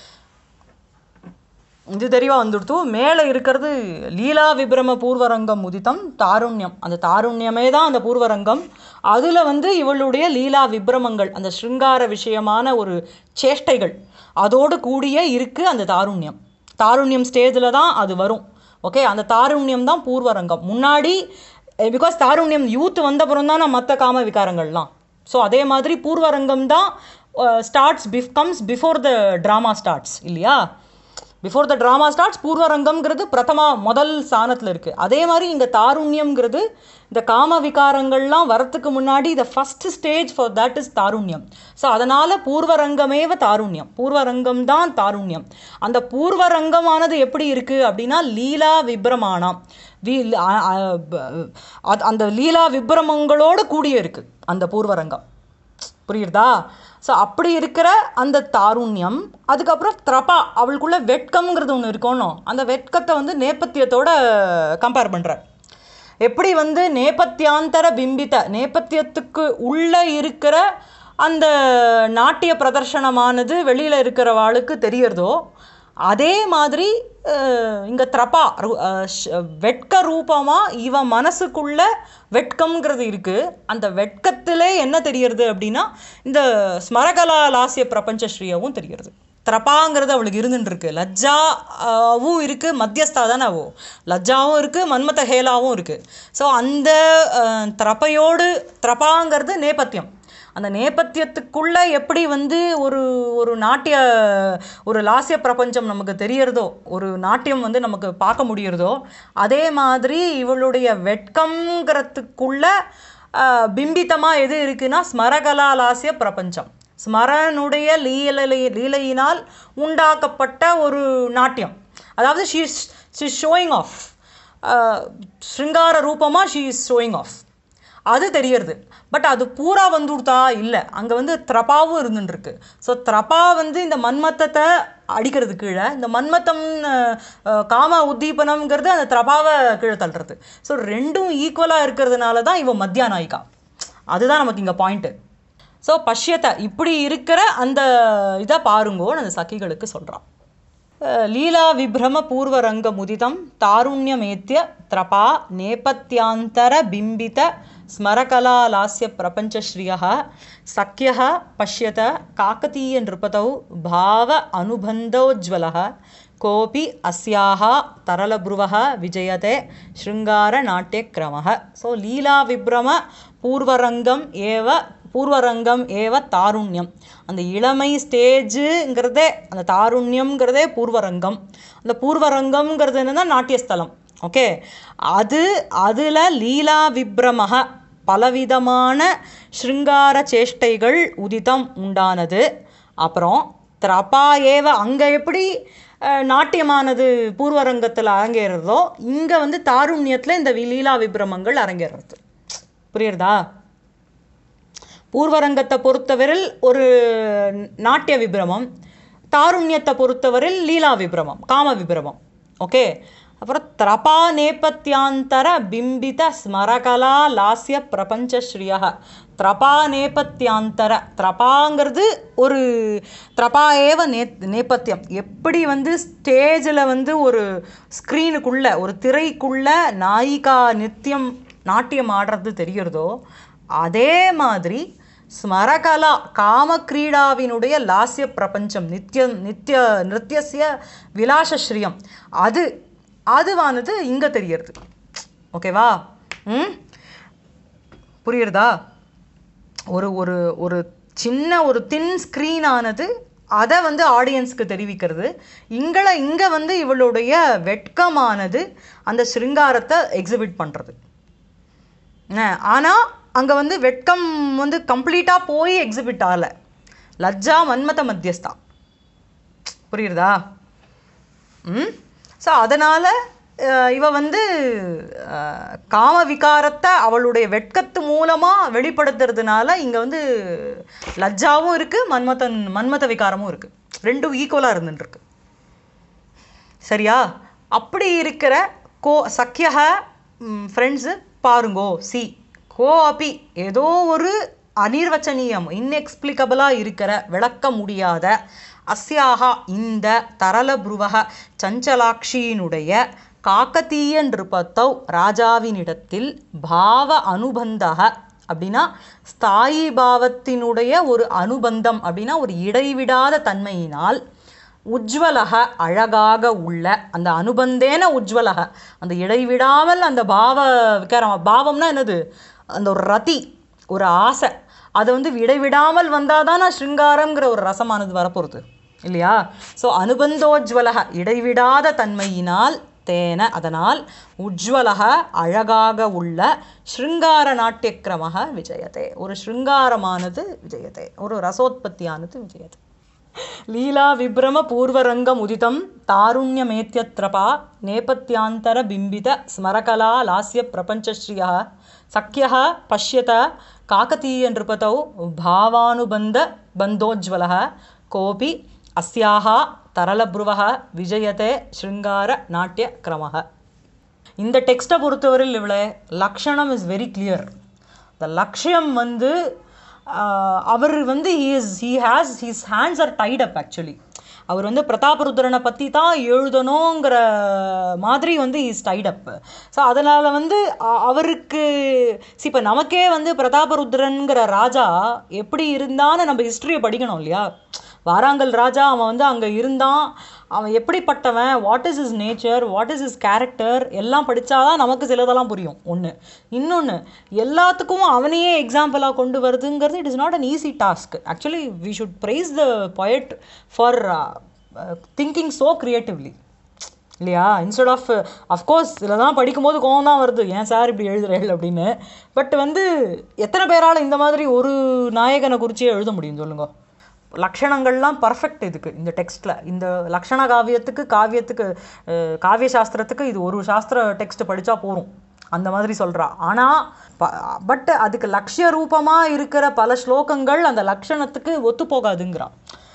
இது தெரியவா வந்துடுத்து மேலே இருக்கிறது லீலா விப்ரம பூர்வரங்கம் உதித்தம் தாருண்யம் அந்த தாருண்யமே தான் அந்த பூர்வரங்கம் அதில் வந்து இவளுடைய லீலா விப்ரமங்கள் அந்த ஸ்ருங்கார விஷயமான ஒரு சேஷ்டைகள் அதோடு கூடிய இருக்கு அந்த தாருண்யம் தாருண்யம் ஸ்டேஜில் தான் அது வரும் ஓகே அந்த தாருண்யம் தான் பூர்வரங்கம் முன்னாடி பிகாஸ் தாருண்யம் யூத் வந்தப்புறம் தான் மற்ற காம விகாரங்கள்லாம் ஸோ அதே மாதிரி பூர்வரங்கம் தான் ஸ்டார்ட்ஸ் பிஃப் comes before the drama starts இல்லையா பிஃபோர் த ட்ராமா ஸ்டார்ட்ஸ் பூர்வரங்கம்ங்கிறது பிரதமா முதல் ஸ்தானத்தில் இருக்குது அதே மாதிரி இங்கே தாருண்யம்ங்கிறது இந்த காம விகாரங்கள்லாம் வரத்துக்கு முன்னாடி the first stage for that is தாருண்யம் ஸோ அதனால் பூர்வரங்கமேவ தாருண்யம் பூர்வரங்கம் தான் தாருண்யம் அந்த பூர்வரங்கமானது எப்படி இருக்குது அப்படின்னா லீலா விப்ரமானம் வி அ- அ- ப- அது- அந்த லீலா விப்ரமங்களோடு கூடிய இருக்குது அந்த பூர்வரங்கம் புரியுறதா ஸோ அப்படி இருக்கிற அந்த தாருண்யம் அதுக்கப்புறம் த்ரபா அவளுக்குள்ள வெட்கம்ங்கிறது ஒன்று இருக்கணும் அந்த வெட்கத்தை வந்து நேபத்தியத்தோட கம்பேர் பண்ணுறார் எப்படி வந்து நேபத்தியாந்தர பிம்பித்த நேபத்தியத்துக்கு உள்ளே இருக்கிற அந்த நாட்டிய பிரதர்ஷனமானது வெளியில் இருக்கிறவாளுக்கு தெரியறதோ அதே மாதிரி அஹ், இங்க திரப்பா ரு- அஹ், ஷ்- வெட்க ரூபமா இவன் மனசுக்குள்ள வெட்கம்ங்கிறது இருக்கு அந்த வெட்கத்திலே என்ன தெரியறது அப்படின்னா இந்த ஸ்மரகலா லாசிய பிரபஞ்ச ஸ்ரீயவும் தெரியறது திரப்பாங்கிறது அவளுக்கு இருந்துட்டு இருக்கு லஜ்ஜாவும் இருக்கு மத்தியஸ்தா தானே அவோ லஜ்ஜாவும் இருக்கு மன்மத ஹேலாவும் இருக்கு ஸோ அந்த அஹ், திரப்பையோடு திரப்பாங்கிறது நேபத்தியம் அந்த நேபத்தியத்துக்குள்ள எப்படி வந்து ஒரு ஒரு நாட்டிய ஒரு லாஸ்ய பிரபஞ்சம் நமக்கு தெரியறதோ ஒரு நாட்டியம் வந்து நமக்கு பார்க்க முடியறதோ அதே மாதிரி இவளுடைய வெட்கம்ங்கிறதுக்குள்ள ஆஹ், பிம்பித்தமா எது இருக்குன்னா ஸ்மரகலா லாஸ்ய பிரபஞ்சம் ஸ்மரனுடைய லீலை லீலையினால் உண்டாக்கப்பட்ட ஒரு நாட்டியம் அதாவது ஷீ ஷீ ஷோயிங் ஆஃப் ஸ்ருங்கார ரூபமாக ஷீ இஸ் ஷோயிங் ஆஃப் அது தெரியறது பட் அது பூரா வந்துடுதா இல்லை அங்கே வந்து திரபாவும் இருந்துருக்கு ஸோ திரபா வந்து இந்த மன்மத்தத்தை அடிக்கிறது கீழே இந்த மன்மத்தம் அஹ், காம உத்தீபனம்ங்கிறது அந்த திரபாவை கீழே தள்ளுறது ஸோ ரெண்டும் ஈக்குவலாக இருக்கிறதுனால தான் இவன் மத்தியா நாயிகா அதுதான் நமக்கு இங்கே பாயிண்ட்டு ஸோ பஷ்யத்தை இப்படி இருக்கிற அந்த இதை பாருங்கோன்னு அந்த சகிகளுக்கு சொல்கிறான் லீலா விப்ரம பூர்வரங்க முதிதம் தாருண்யமேத்திய திரபா நேபத்யாந்தர பிம்பித ஸ்மரகலாலாஸ்ய பிரபஞ்சஸ்ரீய சக்கிய பஷ்யத காக்கதீய நிருபதௌ பாவ அனுபந்தோஜ்வல கோபி அஸ்யாக தரலப்ருவः விஜயதே ஸ்ருங்கார நாட்டியக்கிரமः ஸோ லீலா விப்ரம பூர்வரங்கம் ஏவ பூர்வரங்கம் ஏவ தாருண்யம் அந்த இளமை ஸ்டேஜுங்கிறதே அந்த தாருண்யம்ங்கிறதே பூர்வரங்கம் அந்த பூர்வரங்கம்ங்கிறது என்னன்னா நாட்டியஸ்தலம் ஓகே அது அதில் லீலா விப்ரமக பலவிதமான ஸ்ருங்கார சேஷ்டைகள் உதிதம் உண்டானது அப்புறம் திரபா ஏவ அங்கே எப்படி அஹ், நாட்டியமானது பூர்வரங்கத்தில் அரங்கேறுறதோ இங்கே வந்து தாருண்யத்தில் இந்த வி- லீலா விப்ரமங்கள் அரங்கேறுறது புரியுறதா பூர்வரங்கத்தை பொறுத்தவரையில் ஒரு நாட்டிய விபிரமம் தாருண்யத்தை பொறுத்தவரையில் லீலா விபிரமம் காம விபிரமம் ஓகே அப்புறம் திரபா நேபத்தியாந்தர பிம்பித ஸ்மரகலா லாஸ்ய பிரபஞ்சஸ்ரீய திரபா நேபத்தியாந்தர திரபாங்கிறது ஒரு திரபா ஏவ நே நேபத்தியம் எப்படி வந்து ஸ்டேஜில் வந்து ஒரு ஸ்க்ரீனுக்குள்ள ஒரு திரைக்குள்ள நாயிகா நித்தியம் நாட்டியம் ஆடுறது தெரியறதோ அதே மாதிரி ஸ்மரகலா காமக்ரீடாவினுடைய லாஸ்ய பிரபஞ்சம் நித்திய நித்திய நிருத்தியசிய விலாசஸ்ரீயம் அது அதுவானது இங்கே தெரியறது ஓகேவா ம் புரியுறதா ஒரு ஒரு ஒரு சின்ன ஒரு தின் ஸ்க்ரீனானது அதை வந்து ஆடியன்ஸ்க்கு தெரிவிக்கிறது இங்களை இங்கே வந்து இவளுடைய வெட்கமானது அந்த சிருங்காரத்தை எக்ஸிபிட் பண்ணுறது ஆனால் அங்கே வந்து வெட்கம் வந்து கம்ப்ளீட்டாக போய் எக்ஸிபிட் ஆகலை லஜ்ஜா மன்மத மத்தியஸ்தா புரியுறதா ம் ஸோ அதனால் இவ வந்து அஹ், காம விகாரத்தை அவளுடைய வெட்கத்து மூலமாக வெளிப்படுத்துறதுனால இங்கே வந்து லஜ்ஜாவும் இருக்குது மன்மதன் மன்மத விகாரமும் இருக்குது ரெண்டும் ஈக்குவலாக இருந்துட்டுருக்கு சரியா அப்படி இருக்கிற கோ சக்கியக ஃப்ரெண்ட்ஸு பாருங்கோ சி கோ அப்பி ஏதோ ஒரு அனிர்வச்சனீயம் இன்எக்ஸ்பிளிகபிளாக இருக்கிற விளக்க முடியாத அஸ்யாகா இந்த தரலபுருவக சஞ்சலாட்சியினுடைய காக்கத்தீய நிருபத்தௌ ராஜாவினிடத்தில் பாவ அனுபந்தக அப்படின்னா ஸ்தாயி பாவத்தினுடைய ஒரு அனுபந்தம் அப்படின்னா ஒரு இடைவிடாத தன்மையினால் உஜ்வலக அழகாக உள்ள அந்த அனுபந்தேன உஜ்வலக அந்த இடைவிடாமல் அந்த பாவ விகாரம் பாவம்னா என்னது அந்த ஒரு ரதி ஒரு ஆசை அதை வந்து இடைவிடாமல் வந்தால் தான் ஸ்ருங்காரங்கிற ஒரு ரசமானது வரப்போகிறது இல்லையா ஸோ அனுபந்தோஜ்வலக இடைவிடாத தன்மையினால் தேன அதனால் உஜ்வலக அழகாக உள்ள ஸ்ருங்கார நாட்டியக்கிரமக விஜயதே ஒரு ஸ்ருங்காரமானது விஜயதே ஒரு ரசோத்பத்தியானது விஜயதே லீலா விப்ரம பூர்வரங்கம் உதிதம் தாருண்யமேத்யத்ரபா நேபத்யாந்தர பிம்பித ஸ்மரகலா லாஸ்ய பிரபஞ்சஸ்ரீய சக்கிய பஷ்யத காக்கதீய நிருபதௌ பாவானுபந்த பந்தோஜ்வல கோபி அஸ்யாக தரலப்ருவக விஜயதே ஸ்ருங்கார நாட்டிய கிரமக இந்த டெக்ஸ்ட்டை பொறுத்தவரையில் இவ்வளோ லக்ஷணம் இஸ் வெரி கிளியர் இந்த லக்ஷ்யம் வந்து ஆஹ், அவர் வந்து he is he has his hands are tied up actually அவர் வந்து பிரதாபருத்ரனை பற்றி தான் எழுதணுங்கிற மாதிரி வந்து இஸ் டைட் அப் ஸோ அதனால் வந்து அ- அவருக்கு see இப்போ நமக்கே வந்து பிரதாபருத்ரன்கிற ராஜா எப்படி இருந்தான்னு நம்ம ஹிஸ்ட்ரியை படிக்கணும் இல்லையா வாராங்கல் ராஜா அவன் வந்து அங்கே இருந்தான் அவன் எப்படிப்பட்டவன் what is is nature what is is character எல்லாம் படித்தாதான் நமக்கு சிலதெல்லாம் புரியும் ஒன்று இன்னொன்று எல்லாத்துக்கும் அவனையே எக்ஸாம்பிளாக கொண்டு வருதுங்கிறது it is not an easy task actually we should praise the poet for thinking so creatively இல்லையா இன்ஸ்டெட் ஆஃப் அஃப்கோர்ஸ் இதில் தான் படிக்கும்போது கோவம் தான் வருது ஏன் சார் இப்படி எழுதுறேள் அப்படின்னு பட் வந்து எத்தனை பேரால் இந்த மாதிரி ஒரு நாயகனை குறிச்சே எழுத முடியும் சொல்லுங்க லக்ஷணங்கள்லாம் பர்ஃபெக்ட் இதுக்கு இந்த டெக்ஸ்ட்டில் இந்த லக்ஷண காவியத்துக்கு காவியத்துக்கு அஹ், காவிய சாஸ்திரத்துக்கு இது ஒரு சாஸ்திர டெக்ஸ்ட் படித்தா போகும் அந்த மாதிரி சொல்றா ஆனா பட் அதுக்கு லட்சிய ரூபமா இருக்கிற பல ஸ்லோகங்கள் அந்த லட்சணத்துக்கு ஒத்து போகாதுங்கிறான்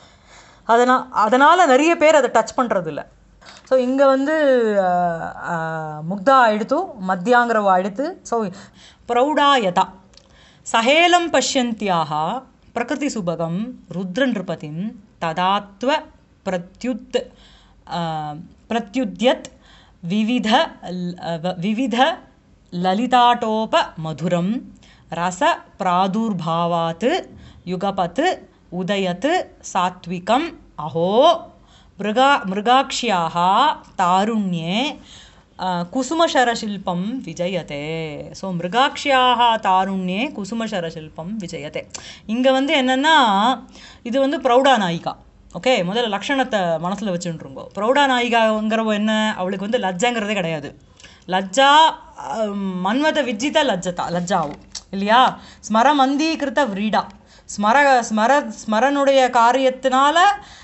அதனா அதனால் நிறைய பேர் அதை டச் பண்ணுறது இல்லை ஸோ இங்கே வந்து அஹ், அஹ், முக்தா ஆயிடுத்து மத்தியாங்கிறவ ஆயிடுத்து ஸோ பிரௌடாயதா சஹேலம் பஷ்யந்தியாக பிரகிருதி சுபகம் ருத்ர நிருபதிம் ததாத்வ பிரத்யுத் அஹ், பிரத்யுத்யத் விவித ல- விவித லலிதாட்டோப மதுரம் ரச பிராதுர்பாவாத் யுகபத் உதயத் சாத்விகம் அஹோ மிருகா மிருகாக்ஷ்யாः தாருண்யே அஹ், குசுமசரशिल्पं விஜயதே ஸோ மிருகாக்ஷ்யாः தாருண்யே குசுமசரशिल्पं விஜயதே இங்கே வந்து என்னென்னா இது வந்து பிரௌடா நாயிகா ஓகே முதல்ல லக்ஷணத்தை மனசில் வச்சுருங்கோ பிரௌடா நாயிகாங்கிறவ என்ன அவளுக்கு வந்து லஜ்ஜங்கிறதே கிடையாது லஜ்ஜா அஹ், மன்மத விஜித லஜ்ஜதா லஜ்ஜாவும் இல்லையா ஸ்மரமந்தீகிருத்த விரீடா ஸ்மர ஸ்மர ஸ்மரனுடைய காரியத்தினால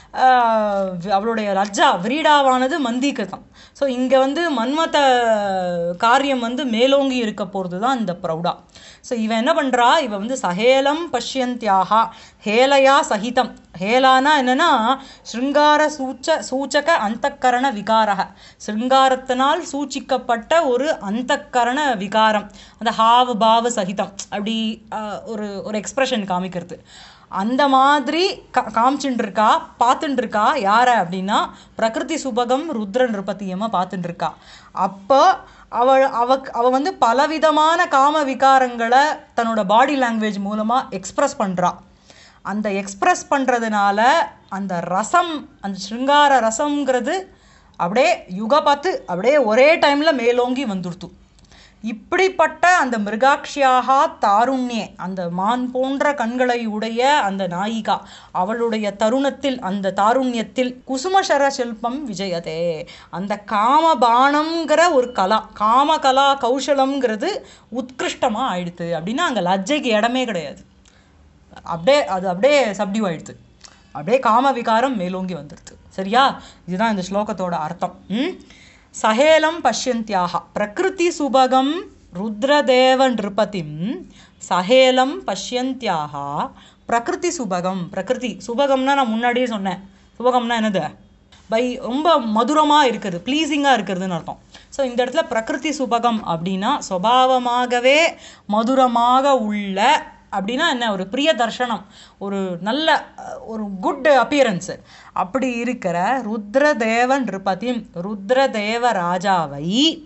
ஆஹ், அவளுடைய லஜ்ஜா விரீடாவானது மந்தீகிருத்தம் ஸோ இங்கே வந்து மன்மத காரியம் வந்து மேலோங்கி இருக்க போகிறது தான் இந்த பிரௌடா ஸோ இவன் என்ன பண்ணுறா இவ வந்து சஹேலம் பஷ்யந்தியாகா ஹேலையா சகிதம் ஹேலானா என்னன்னா ஸ்ருங்கார சூச்ச சூச்சக அந்தக்கரண விகாரக ஸ்ருங்காரத்தினால் சூச்சிக்கப்பட்ட ஒரு அந்தக்கரண விகாரம் அந்த ஹாவு பாவு சகிதம் அப்படி ஆஹ், ஒரு ஒரு எக்ஸ்பிரஷன் காமிக்கிறது அந்த மாதிரி கா காமிச்சுட்டு இருக்கா பார்த்துட்டு இருக்கா யாரை அப்படின்னா பிரகிருதி சுபகம் ருத்ர நிருபத்தியமாக பார்த்துட்டு இருக்கா அப்போ அவள் அவ அவ வந்து பலவிதமான காம விகாரங்களை தன்னோட பாடி லாங்குவேஜ் மூலமாக எக்ஸ்பிரஸ் பண்ணுறா அந்த எக்ஸ்பிரஸ் பண்ணுறதுனால அந்த ரசம் அந்த ஸ்ருங்கார ரசம்ங்கிறது அப்படியே யுகபத்து அப்படியே ஒரே டைமில் மேலோங்கி வந்துடுத்து இப்படிப்பட்ட அந்த மிருகாட்சியாக தாருண்யே அந்த மான் போன்ற கண்களை உடைய அந்த நாயிகா அவளுடைய தருணத்தில் அந்த தாருண்யத்தில் குசுமசர சில்பம் விஜயதே அந்த காமபானம்ங்கிற ஒரு கலா காமகலா கௌசலம்ங்கிறது உத்கிருஷ்டமா ஆயிடுது அப்படின்னா அங்கே லஜ்ஜைக்கு இடமே கிடையாது அப்படியே அது அப்படியே சப்டிவ் ஆயிடுது அப்படியே காம விகாரம் மேலோங்கி வந்துடுது சரியா இதுதான் இந்த ஸ்லோகத்தோட அர்த்தம் ம் சஹேலம் பஷ்யந்தியாக பிரகிருதி சுபகம் ருத்ரதேவ நிருபதிம் சஹேலம் பஷ்யந்தியாக பிரகிருதி சுபகம் பிரகிருதி சுபகம்னா நான் முன்னாடியே சொன்னேன் சுபகம்னா என்னது பை ரொம்ப மதுரமாக இருக்கிறது ப்ளீஸிங்காக இருக்கிறதுன்னு அர்த்தம் ஸோ இந்த இடத்துல பிரகிருதி சுபகம் அப்படின்னா சுபாவமாகவே மதுரமாக உள்ள அப்படின்னா என்ன ஒரு பிரிய தர்ஷனம் ஒரு நல்ல அஹ், ஒரு குட் அப்பியரன்ஸு அப்படி இருக்கிற ருத்ரதேவ நிருபதிம் ருத்ரதேவ ராஜாவை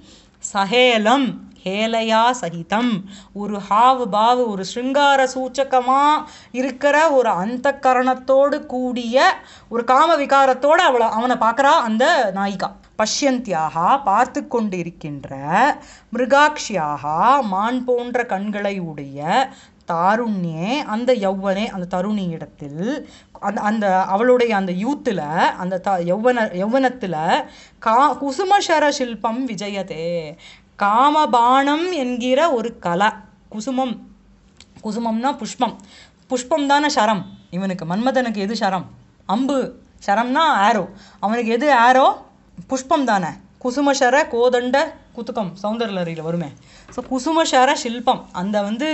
சஹேலம் ஹேலையா சகிதம் ஒரு ஹாவு பாவு ஒரு ஸ்ருங்கார சூச்சகமா இருக்கிற ஒரு அந்தக்கரணத்தோடு கூடிய ஒரு காம விகாரத்தோடு அவளை அவனை பார்க்குறா அந்த நாயிகா பஷ்யந்தியாக பார்த்து கொண்டிருக்கின்ற மிருகாட்சியாக மான் போன்ற கண்களை உடைய தாருண்யே அந்த யௌவனே அந்த தருணியிடத்தில் அந்த அந்த அவளுடைய அந்த யூத்தில் அந்த த யௌவன யௌவனத்தில் கா குசுமசர சில்பம் விஜயதே காமபாணம் என்கிற ஒரு கலை குசுமம் குசுமம்னா புஷ்பம் புஷ்பம் தானே சரம் இவனுக்கு மன்மதனுக்கு எது சரம் அம்பு சரம்னா ஆரோ அவனுக்கு எது ஆரோ புஷ்பம் தானே குசுமசர கோதண்ட குத்துக்கம் சௌந்தரலரியில் வருமே ஸோ குசுமசர சில்பம் அந்த வந்து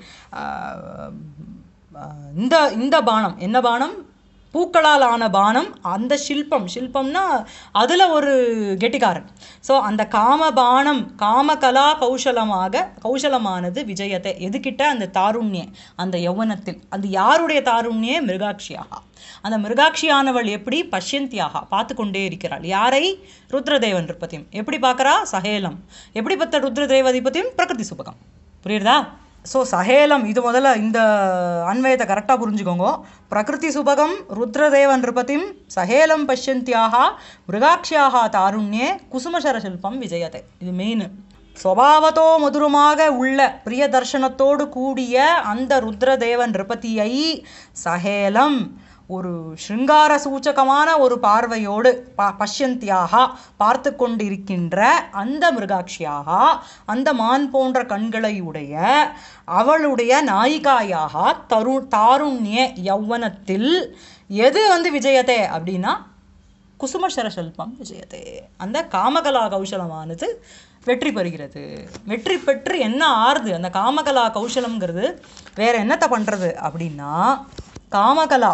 ஆஹ், ஆஹ், இந்த இந்த பானம் என்ன பானம் பூக்களால் ஆன பானம் அந்த சில்பம் சில்பம்னா அதில் ஒரு கெட்டிக்காரன் ஸோ அந்த காம பானம் காமகலா கௌசலமாக கௌசலமானது விஜயத்தை எதுக்கிட்ட அந்த தாருண்யே அந்த யௌவனத்தில் அது யாருடைய தாருண்யே மிருகாட்சியாக அந்த மிருகாட்சியானவள் எப்படி பஷ்யந்தியாக பார்த்து கொண்டே இருக்கிறாள் யாரை ருத்ரதேவன் நிருபதியும் எப்படி பார்க்கறா சஹேலம் எப்படி பார்த்த ருத்ரதேவதிபதியும் பிரகிருதி சுபகம் புரியுறதா ஸோ சஹேலம் இது முதல்ல இந்த அன்வயத்தை கரெக்டாக புரிஞ்சுக்கோங்க பிரகிருதி சுபகம் ருத்ரதேவ நிருபதிம் சஹேலம் பஷ்யந்தியாக மிருகாட்சியாக தாருண்யே குசுமசர சில்பம் விஜயத்தை இது மெயின் சுவாவத்தோ மதுரமாக உள்ள பிரிய தர்ஷனத்தோடு கூடிய அந்த ருத்ரதேவ நிருபதியை சஹேலம் ஒரு ஸ்ருங்கார சூச்சகமான ஒரு பார்வையோடு ப பஷ்யந்தியாக பார்த்து கொண்டிருக்கின்ற அந்த மிருகாட்சியாக அந்த மான் போன்ற கண்களை உடைய அவளுடைய நாயிகாயாக தரு தாருண்ய யௌவனத்தில் எது வந்து விஜயத்தே அப்படின்னா குசுமசர செல்பம் விஜயத்தே அந்த காமகலா கௌசலமானது வெற்றி பெறுகிறது வெற்றி பெற்று என்ன ஆறுது அந்த காமகலா கௌசலம்ங்கிறது வேற என்னத்தை பண்றது அப்படின்னா காமகலா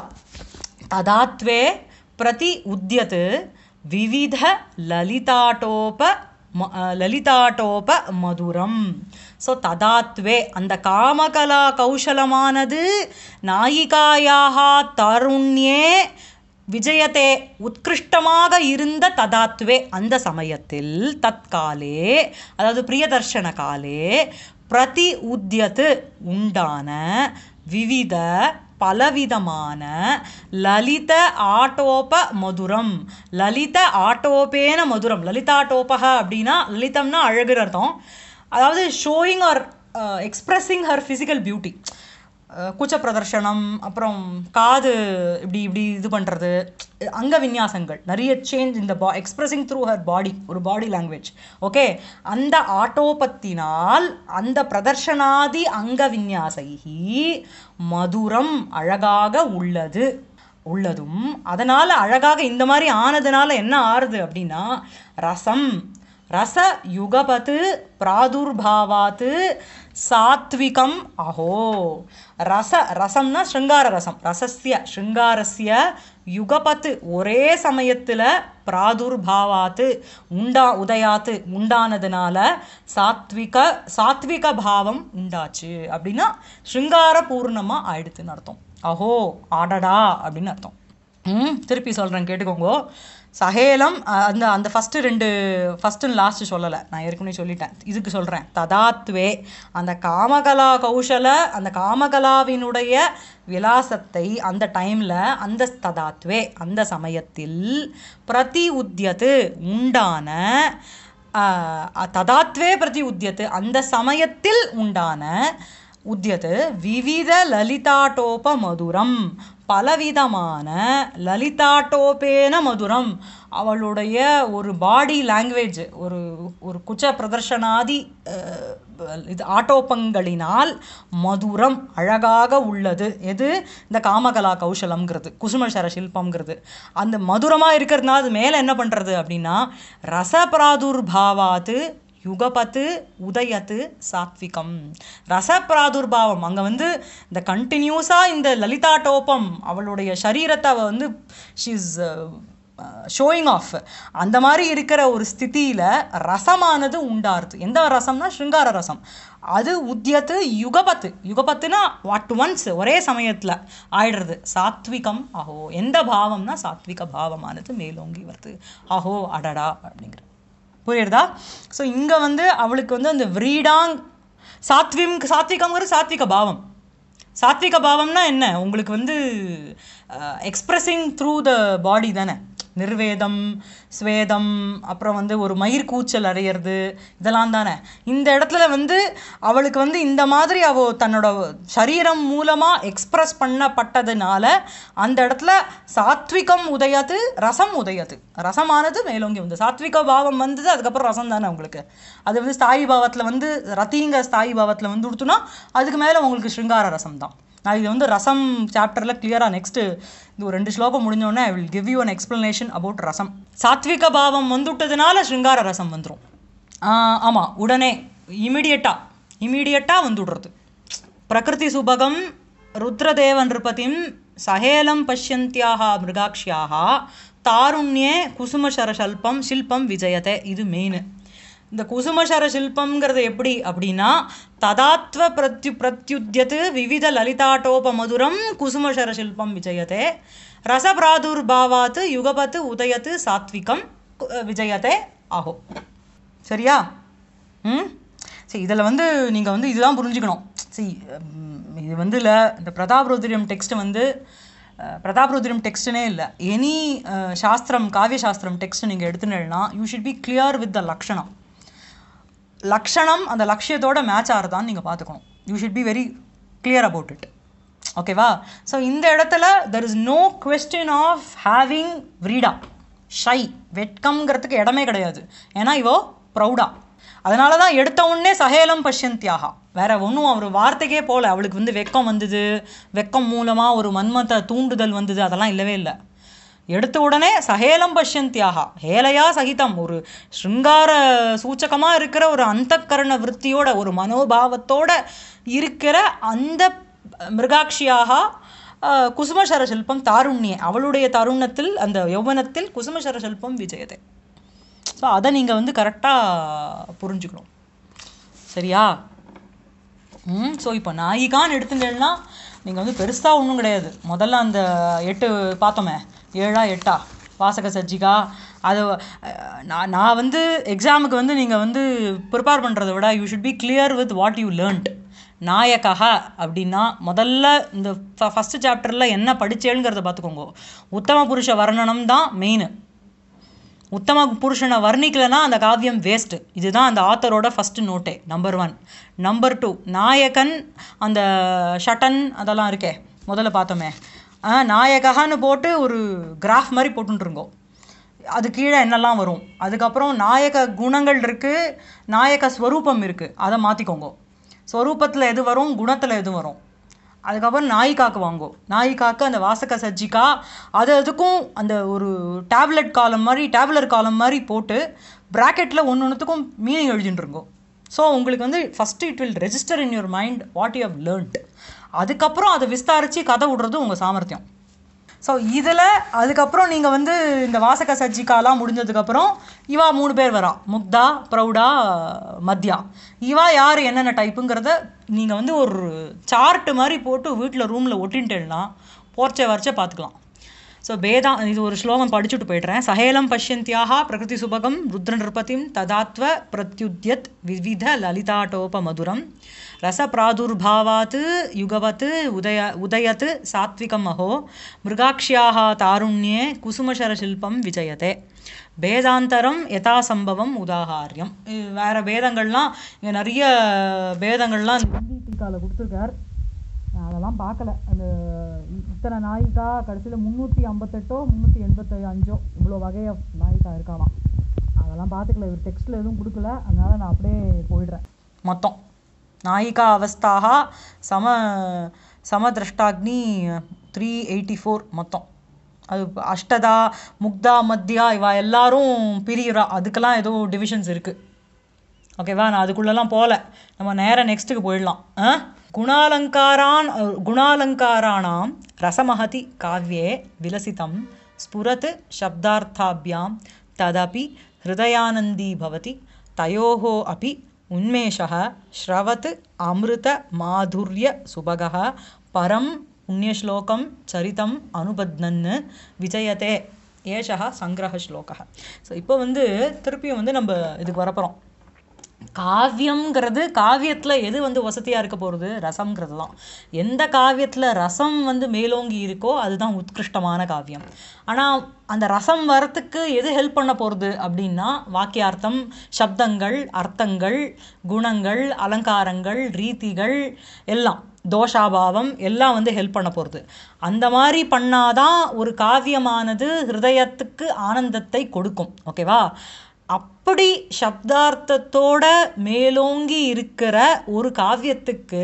ததாத்வே பிரதி உத்யத் விவித லலிதாட்டோப ம- அஹ், லலிதாட்டோப மதுரம் ஸோ ததாத்வே அந்த காமகலா கௌசலமானது நாயிகாயாக தருண்யே விஜயத்தே உத்கிருஷ்டமாக இருந்த ததாத்வே அந்த சமயத்தில் தற்காலே அதாவது பிரியதர்ஷன காலே பிரதி உத்யத்து உண்டான விவித பலவிதமான லலித ஆட்டோப மதுரம் லலித ஆட்டோபேன மதுரம் லலிதாட்டோபக அப்படின்னா லலிதம்னா அழகுற அர்த்தம் அதாவது showing or expressing her physical beauty கூச்ச பிரதர்ஷனம் அப்புறம் காது இப்படி இப்படி இது பண்ணுறது அங்க விநியாசங்கள் நிறைய சேஞ்ச் இந்த பா எக்ஸ்பிரஸிங் த்ரூ ஹர் பாடி ஒரு பாடி லாங்குவேஜ் ஓகே அந்த ஆட்டோபத்தினால் அந்த பிரதர்ஷனாதி அங்க விநியாசைகி மதுரம் அழகாக உள்ளது உள்ளதும் அதனால அழகாக இந்த மாதிரி ஆனதுனால என்ன ஆறுது அப்படின்னா ரசம் ரச யுகபத் பிராதுர்பாவாத் சாத்விகம் அஹோ ரச ரசம்னா ஸ்ருங்கார ரசம் ரசஸ்ய ஸ்ருங்காரஸ்ய யுகபத் ஒரே சமயத்துல பிராதுர்பாவாத்து உண்டா உதயாத்து உண்டானதுனால சாத்விக சாத்விக பாவம் உண்டாச்சு அப்படின்னா ஸ்ருங்கார பூர்ணமா ஆயிடுத்துன்னு அர்த்தம் அஹோ ஆடடா அப்படின்னு அர்த்தம் ம் திருப்பி சொல்கிறேன் கேட்டுக்கோங்க சஹேலம் அஹ், அந்த அந்த ஃபஸ்ட்டு ரெண்டு ஃபஸ்ட்டு லாஸ்ட்டு சொல்லலை நான் ஏற்கனவே சொல்லிட்டேன் இதுக்கு சொல்கிறேன் ததாத்வே அந்த காமகலா கௌஷல அந்த காமகலாவினுடைய விலாசத்தை அந்த டைமில் அந்த ததாத்வே அந்த சமயத்தில் பிரதி உத்தியத்து உண்டான ஆஹ், ததாத்வே பிரதி உத்தியத்து அந்த சமயத்தில் உண்டான உத்தியது விவித லலிதாட்டோப மதுரம் பலவிதமான லலிதாட்டோபேன மதுரம் அவளுடைய ஒரு பாடி லாங்குவேஜ் ஒரு ஒரு குச்ச பிரதர்ஷனாதி அஹ், இது ஆட்டோப்பங்களினால் மதுரம் அழகாக உள்ளது எது இந்த காமகலா கௌசலம்ங்கிறது குசுமசர சில்பம்ங்கிறது அந்த மதுரமாக இருக்கிறதுனால அது மேலே என்ன பண்ணுறது அப்படின்னா ரசபிராதுர்பாவாத்து யுகபத்து உதயத்து சாத்விகம் ரசப்பிராதுர்பாவம் அங்கே வந்து இந்த கண்டினியூஸாக இந்த லலிதா டோப்பம் அவளுடைய சரீரத்தை அவ வந்து ஷீஸ் ஷோயிங் ஆஃப் அந்த மாதிரி இருக்கிற ஒரு ஸ்திதியில் ரசமானது உண்டாருது எந்த ரசம்னா ஸ்ருங்கார ரசம் அது உத்தியத்து யுகபத்து யுகபத்துனா வாட் ஒன்ஸ் ஒரே சமயத்தில் ஆயிடுறது சாத்விகம் அஹோ எந்த பாவம்னா சாத்விக பாவமானது மேலோங்கி வருது அஹோ அடடா அப்படிங்கிற புரியுறதா ஸோ இங்கே வந்து அவளுக்கு வந்து அந்த விரீடாங் சாத்விம் சாத்விகம்ங்கிறது சாத்விக பாவம் சாத்விக பாவம்னா என்ன உங்களுக்கு வந்து எக்ஸ்பிரஸிங் த்ரூ த பாடி தானே நிர்வேதம் ஸ்வேதம் அப்புறம் வந்து ஒரு மயிர் கூச்சல் அறையிறது இதெல்லாம் தானே இந்த இடத்துல வந்து அவளுக்கு வந்து இந்த மாதிரி அவ தன்னோட சரீரம் மூலமாக எக்ஸ்பிரஸ் பண்ணப்பட்டதுனால அந்த இடத்துல சாத்விகம் உதயது ரசம் உதயது ரசமானது மேலோங்கி வந்து சாத்விக பாவம் வந்தது அதுக்கப்புறம் ரசம் தானே உங்களுக்கு அது வந்து ஸ்தாயி பாவத்தில் வந்து ரத்திங்கிற ஸ்தாயி பாவத்தில் வந்து கொடுத்தோன்னா அதுக்கு மேலே உங்களுக்கு ஸ்ருங்கார ரசம் தான் நான் இது வந்து ரசம் சாப்டரில் கிளியராக நெக்ஸ்ட்டு இது ஒரு ரெண்டு ஸ்லோகம் முடிஞ்சோடனே I will give you an explanation about ரசம் சாத்விக பாவம் வந்துவிட்டதுனால ஸ்ருங்கார ரசம் வந்துடும் ஆமாம் உடனே இமிடியட்டாக இமிடியட்டாக வந்துடுறது பிரகிருதி சுபகம் ருத்ரதேவ நிருபதிம் சஹேலம் பஷ்யந்தியாக மிருகாக்ஷியாக தாருண்யே குசுமசர சல்பம் சில்பம் விஜயத்தை இது மெயின் இந்த குசுமசர சில்பம்ங்கிறது எப்படி அப்படின்னா ததாத்வ பிரத்யு பிரத்யுத்தியத்து விவித லலிதாட்டோப மதுரம் குசுமசர சில்பம் விஜயத்தே ரசபிராதுர்பாவாத்து யுகபத்து உதயத்து சாத்விகம் கு- விஜயத்தே ஆஹோ சரியா ம் சரி இதில் வந்து நீங்கள் வந்து இதுதான் புரிஞ்சுக்கணும் சரி இது வந்து இல்லை இந்த பிரதாபருத்ரியம் டெக்ஸ்ட் வந்து அஹ், பிரதாபருத்ரியம் டெக்ஸ்ட்னே இல்லை எனி சாஸ்திரம் காவிய சாஸ்திரம் டெக்ஸ்ட் நீங்கள் எடுத்துனீங்கன்னா you should be clear with the லக்ஷணம் லக்ஷணம் அந்த லட்சியத்தோட மேட்ச் ஆகிறதான்னு நீங்கள் பார்த்துக்கணும் you should be very clear about it ஓகேவா ஸோ இந்த இடத்துல there is no question of having விரீடா ஷை வெட்கம்ங்கிறதுக்கு இடமே கிடையாது ஏன்னா இவோ ப்ரௌடா அதனால தான் எடுத்த உடனே சஹேலம் பஷ்யந்தியாகா வேற ஒன்றும் அவர் வார்த்தைக்கே போல அவளுக்கு வந்து வெக்கம் வந்தது வெக்கம் மூலமாக ஒரு மன்மத்த தூண்டுதல் வந்தது அதெல்லாம் இல்லவே இல்லை எடுத்த உடனே சஹேலம் பஷ்யந்தியாக ஹேலையா சகிதம் ஒரு ஸ்ருங்கார சூச்சகமா இருக்கிற ஒரு அந்தக்கரண விற்த்தியோட ஒரு மனோபாவத்தோட இருக்கிற அந்த மிருகாட்சியாக அஹ், குசுமசர சில்பம் தாருண்யே அவளுடைய தருணத்தில் அந்த யௌவனத்தில் குசுமசர சில்பம் விஜயதே ஸோ அதை நீங்கள் வந்து கரெக்டாக புரிஞ்சுக்கணும் சரியா ம் ஸோ இப்போ நாயிகான்னு எடுத்துட்டேன்னா நீங்கள் வந்து பெருசாக ஒன்றும் கிடையாது முதல்ல அந்த எட்டு பார்த்தோமே ஏழா எட்டா வாசக சர்ஜிகா அது அஹ், நான் நான் வந்து எக்ஸாமுக்கு வந்து நீங்கள் வந்து ப்ரிப்பேர் பண்ணுறதை விட you should be clear with what you learnt நாயகா அப்படின்னா முதல்ல இந்த ஃபஸ்ட்டு சாப்டரில் என்ன படிச்சேங்கிறத பார்த்துக்கோங்க உத்தம புருஷ வர்ணனம் தான் மெயின் உத்தம புருஷனை வர்ணிக்கலைன்னா அந்த காவியம் வேஸ்ட்டு இதுதான் அந்த ஆத்தரோட ஃபஸ்ட்டு நோட்டே நம்பர் ஒன் நம்பர் டூ நாயகன் அந்த ஷட்டன் அதெல்லாம் இருக்கே முதல்ல பார்த்தோமே ஆ, நாயகன்னு போட்டு ஒரு கிராஃப் மாதிரி போட்டுருங்கோ அது கீழே என்னெல்லாம் வரும் அதுக்கப்புறம் நாயக குணங்கள் இருக்குது நாயக ஸ்வரூபம் இருக்குது அதை மாற்றிக்கோங்க ஸ்வரூபத்தில் எது வரும் குணத்தில் எது வரும் அதுக்கப்புறம் நாயிக்காக்கு வாங்கோ நாயிக்காக்கு அந்த வாசக சர்ஜிக்கா அது அதுக்கும் அந்த ஒரு டேப்லெட் காலம் மாதிரி டேப்லர் காலம் மாதிரி போட்டு ப்ராக்கெட்டில் ஒன்று ஒன்றுத்துக்கும் மீனிங் எழுதிட்டுருங்கோ ஸோ உங்களுக்கு வந்து first it will register in your mind what you have learnt அதுக்கப்புறம் அதை விஸ்தாரித்து கதை விடுறது உங்கள் சாமர்த்தியம் ஸோ இதில் அதுக்கப்புறம் நீங்கள் வந்து இந்த வாசக சர்ஜிக்காலாம் முடிஞ்சதுக்கப்புறம் இவா மூணு பேர் வரா முக்தா ப்ரௌடா மத்யா இவா யார் என்னென்ன டைப்புங்கிறத நீங்கள் வந்து ஒரு சார்ட் மாதிரி போட்டு வீட்டில் ரூமில் ஒட்டின்ட்டேன்னா போர்ச்சே வரைச்சே பார்த்துக்கலாம் ஸோ பேதா இது ஒரு ஸ்லோகம் படிச்சுட்டு போய்ட்றேன் சஹேலம் பஷ்யந்தியாக பிரகிருதி சுபகம் ருத்ர நிருபதிம் ததாத்வ பிரத்யுத்யத் விவித லலிதாட்டோப மதுரம் ரசப்பிராதுர்பாவாத் யுகவத் உதய உதயத் சாத்விகம் அஹோ மிருகாக்ஷ்யாக தாருண்யே குசுமசரசில்பம் விஜயதே பேதாந்தரம் யதாசம்பவம் உதாகாரியம் இது வேற பேதங்கள்லாம் இங்கே நிறைய பேதங்கள்லாம் ஹிந்தி டீக்காவில் கொடுத்துருக்கார் நான் அதெல்லாம் பார்க்கல அந்த இ- இத்தனை நாயிக்கா கடைசியில் முந்நூற்றி ஐம்பத்தெட்டோ முந்நூற்றி எண்பத்தி அஞ்சோ இவ்வளோ வகைய நாயிக்கா இருக்காலாம் அதெல்லாம் பார்த்துக்கல இவர் டெக்ஸ்ட்டில் எதுவும் கொடுக்கல அதனால நான் அப்படியே போயிடுறேன் மொத்தம் நாயிகா அவஸ்தாக சம சமதிரஷ்டாக்னி த்ரீ எயிட்டி ஃபோர் மொத்தம் அது அஷ்டதா முக்தா மத்யா இவா எல்லாரும் பிரிகிறா அதுக்கெல்லாம் ஏதோ டிவிஷன்ஸ் இருக்குது ஓகேவா நான் அதுக்குள்ளெல்லாம் போகல நம்ம நேராக நெக்ஸ்ட்டுக்கு போயிடலாம் ஆ குணாலங்காரான் குணாலங்காராணாம் ரசமஹதி காவ்யே விலசிதம் ஸ்புரத் சப்தார்த்தாபியாம் ததபி ஹிருதயானந்தி பவதி தயோः अपि उन्मेषः श्रवत् अमृत माधुर्य सुभगः परं पुण्यश्लोकं சரிதம் அனுபத்னன் விஜயதே ஏஷா சங்கிரக ஸ்லோகः ஸோ இப்போ வந்து திருப்பியும் வந்து நம்ம இதுக்கு வரப்போகிறோம் காவியம்ங்கிறது காவியத்தில் எது வந்து வசதியாக இருக்க போகிறது ரசம்ங்கிறது தான் எந்த காவியத்தில் ரசம் வந்து மேலோங்கி இருக்கோ அதுதான் உத்கிருஷ்டமான காவியம் ஆனால் அந்த ரசம் வரத்துக்கு எது ஹெல்ப் பண்ண போகிறது அப்படின்னா வாக்கியார்த்தம் சப்தங்கள் அர்த்தங்கள் குணங்கள் அலங்காரங்கள் ரீதிகள் எல்லாம் தோஷாபாவம் எல்லாம் வந்து ஹெல்ப் பண்ண போகிறது அந்த மாதிரி பண்ணாதான் ஒரு காவியமானது ஹிருதயத்துக்கு ஆனந்தத்தை கொடுக்கும் ஓகேவா அப்படி சப்தார்த்தத்தோட மேலோங்கி இருக்கிற ஒரு காவியத்துக்கு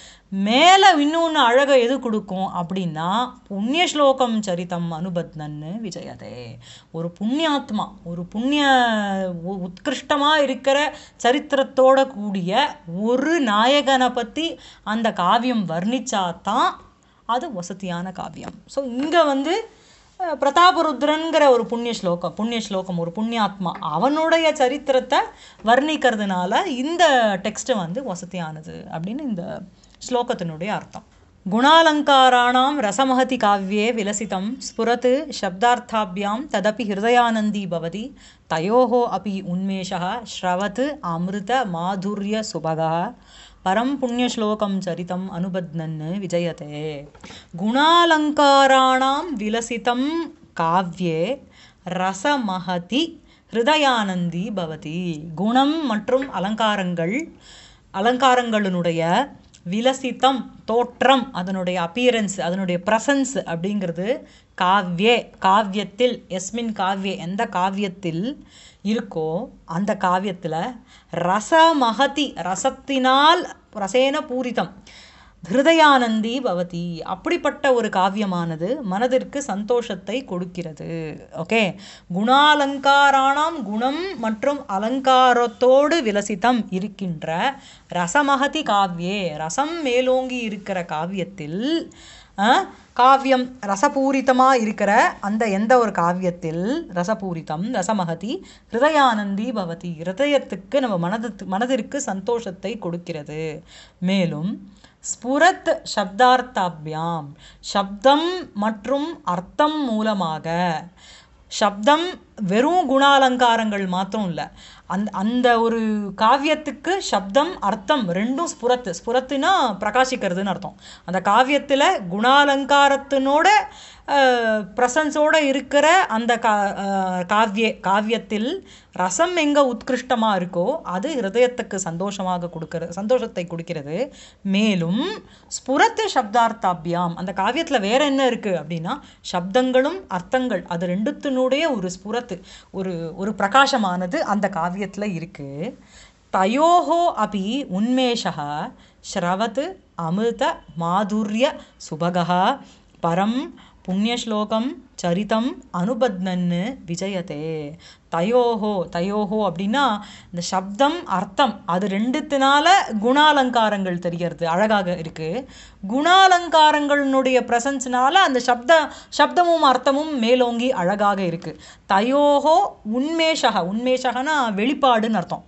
மேலே இன்னொன்று அழகை எது கொடுக்கும் அப்படின்னா புண்ணிய ஸ்லோகம் சரிதம் அனுபத்னன்னு விஜயதே ஒரு புண்ணியாத்மா ஒரு புண்ணிய உ- உத்கிருஷ்டமா இருக்கிற சரித்திரத்தோட கூடிய ஒரு நாயகனை பற்றி அந்த காவியம் வர்ணிச்சாதான் அது வசதியான காவியம் ஸோ இங்கே வந்து அஹ், பிரதாபருத்ரன்கிற ஒரு புண்ணிய ஸ்லோகம் புண்ணிய ஸ்லோகம் ஒரு புண்ணியாத்மா அவனுடைய சரித்திரத்தை வர்ணிக்கிறதுனால இந்த டெக்ஸ்ட் வந்து வசதியானது அப்படின்னு இந்த ஸ்லோகத்தினுடைய அர்த்தம் குணாலங்காராணாம் ரசமஹதி காவ்யே விலசிதம் ஸ்புரத் சப்தார்த்தாபியாம் ததபி ஹிருதயானந்தி பவதி தயோः अपि உன்மேஷः ஸ்ரவத் அமிர்த மாதுர்ய சுபகः பரம் புண்ணியஸ்லோகம் சரிதம் அனுபத்னன் விஜயதே குணாலங்காராணாம் விலசிதம் காவ்யே ரசமஹதி ஹிருதயானந்தி பவதி குணம் மற்றும் அலங்காரங்கள் அலங்காரங்களினுடைய விலசித்தம் தோற்றம் அதனுடைய அப்பியரன்ஸ் அதனுடைய ப்ரசன்ஸ் அப்படிங்கிறது காவ்யே காவியத்தில் எஸ்மின் காவ்யே எந்த காவியத்தில் இருக்கோ அந்த காவியத்தில் ரசமகதி ரசத்தினால் ரசேன பூரிதம் ஹிருதயானந்தி பவதி அப்படிப்பட்ட ஒரு காவியமானது மனதிற்கு சந்தோஷத்தை கொடுக்கிறது ஓகே குணாலங்காராணாம் குணம் மற்றும் அலங்காரத்தோடு விலசிதம் இருக்கின்ற ரசமகதி காவ்யே ரசம் மேலோங்கி இருக்கிற காவியத்தில் அஹ், காவியம் ரசபூரிதமாக இருக்கிற அந்த எந்த ஒரு காவியத்தில் ரசபூரிதம் ரசமகதி ஹிருதயானந்தி பவதி ஹிருதயத்துக்கு நம்ம மனதுக்கு மனதிற்கு சந்தோஷத்தை கொடுக்கிறது மேலும் ஸ்புரத் சப்தார்த்தாபியாம் சப்தம் மற்றும் அர்த்தம் மூலமாக சப்தம் வெறும் குணாலங்காரங்கள் மாத்திரம் இல்லை அந்த அந்த ஒரு காவியத்துக்கு சப்தம் அர்த்தம் ரெண்டும் ஸ்புரத்து ஸ்புரத்துனா பிரகாசிக்கிறதுன்னு அர்த்தம் அந்த காவியத்தில் குணாலங்காரத்தினோட ப்ரசன்ஸோட இருக்கிற அந்த கா அஹ், காவிய காவியத்தில் ரசம் எங்கே உத்கிருஷ்டமாக இருக்கோ அது ஹிருதயத்துக்கு சந்தோஷமாக கொடுக்கிற சந்தோஷத்தை கொடுக்கிறது மேலும் ஸ்புரத்து சப்தார்த்தாபியாம் அந்த காவியத்தில் வேற என்ன இருக்குது அப்படின்னா சப்தங்களும் அர்த்தங்கள் அது ரெண்டுத்தினுடைய ஒரு ஸ்புரத்து ஒரு ஒரு பிரகாசமானது அந்த காவியத்தில் இருக்குது தயோஹோ அபி உன்மேஷः ஸ்ரவத் அமிர்த மாதுர்ய சுபகः பரம் புண்ணியஸ்லோகம் சரிதம் அனுபத்னன்னு விஜயதே தயோஹோ தயோஹோ அப்படின்னா இந்த சப்தம் அர்த்தம் அது ரெண்டுத்தினால குணாலங்காரங்கள் தெரியறது அழகாக இருக்கு குணாலங்காரங்களினுடைய பிரசன்ஸ்னால அந்த சப்த சப்தமும் அர்த்தமும் மேலோங்கி அழகாக இருக்கு தயோஹோ உன்மேஷக உன்மேஷகனா வெளிப்பாடுன்னு அர்த்தம்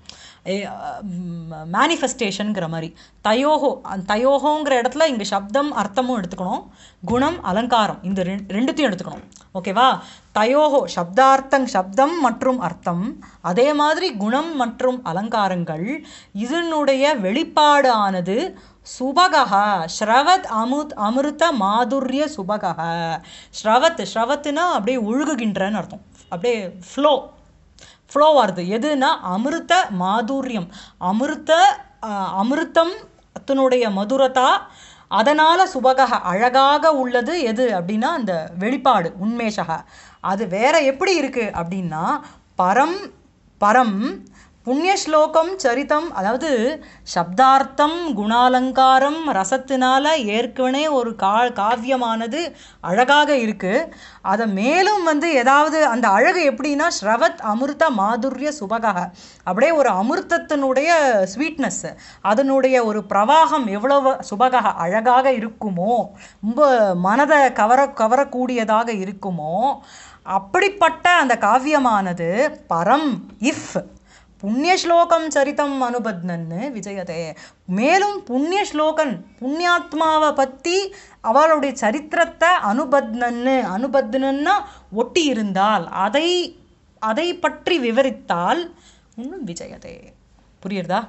மேனிஃபெஸ்டேஷனுங்கிற மாதிரி தயோஹோ அந்த தயோஹோங்கிற இடத்துல இங்கே சப்தம் அர்த்தமும் எடுத்துக்கணும் குணம் அலங்காரம் இந்த ரெண் ரெண்டுத்தையும் எடுத்துக்கணும் ஓகேவா தயோஹோ சப்தார்த்தம் சப்தம் மற்றும் அர்த்தம் அதே மாதிரி குணம் மற்றும் அலங்காரங்கள் இதனுடைய வெளிப்பாடு ஆனது சுபகः ஸ்ரவத் அமுத் அமிர்த மாதுர்ய சுபகः ஸ்ரவத் ஸ்ரவத்துனா அப்படியே ஒழுகுகின்றன்னு அர்த்தம் அப்படியே ஃப்ளோ ஃப்ளோ வருது எதுனா அமிர்த மாதுரியம் அமிர்த அஹ், அமிர்தம் அதனுடைய மதுரதா அதனால சுபகக அழகாக உள்ளது எது அப்படின்னா அந்த வெளிப்பாடு உண்மேஷக அது வேற எப்படி இருக்கு அப்படின்னா பரம் பரம் புண்ணியஸ்லோகம் சரிதம் அதாவது சப்தார்த்தம் குணாலங்காரம் ரசத்தினால ஏற்கனவே ஒரு கா காவியமானது அழகாக இருக்கு அதை மேலும் வந்து ஏதாவது அந்த அழகு எப்படின்னா ஸ்ரவத் அமிர்த மாதுர்ய சுபகக அப்படியே ஒரு அமிர்தத்தினுடைய ஸ்வீட்னஸ் அதனுடைய ஒரு பிரவாகம் எவ்வளவு சுபகக அழகாக இருக்குமோ ரொம்ப மனதை கவர கவரக்கூடியதாக இருக்குமோ அப்படிப்பட்ட அந்த காவியமானது பரம் இஃப் புண்ணியஸ்லோகம் சரிதம் அனுபத்னன்னு விஜயதே மேலும் புண்ணிய ஸ்லோகன் புண்ணியாத்மாவை பற்றி அவளுடைய சரித்திரத்தை அனுபத்னன்னு அனுபத்னன்னா ஒட்டி இருந்தால் அதை அதை பற்றி விவரித்தால் இன்னும் விஜயதே புரியுறதா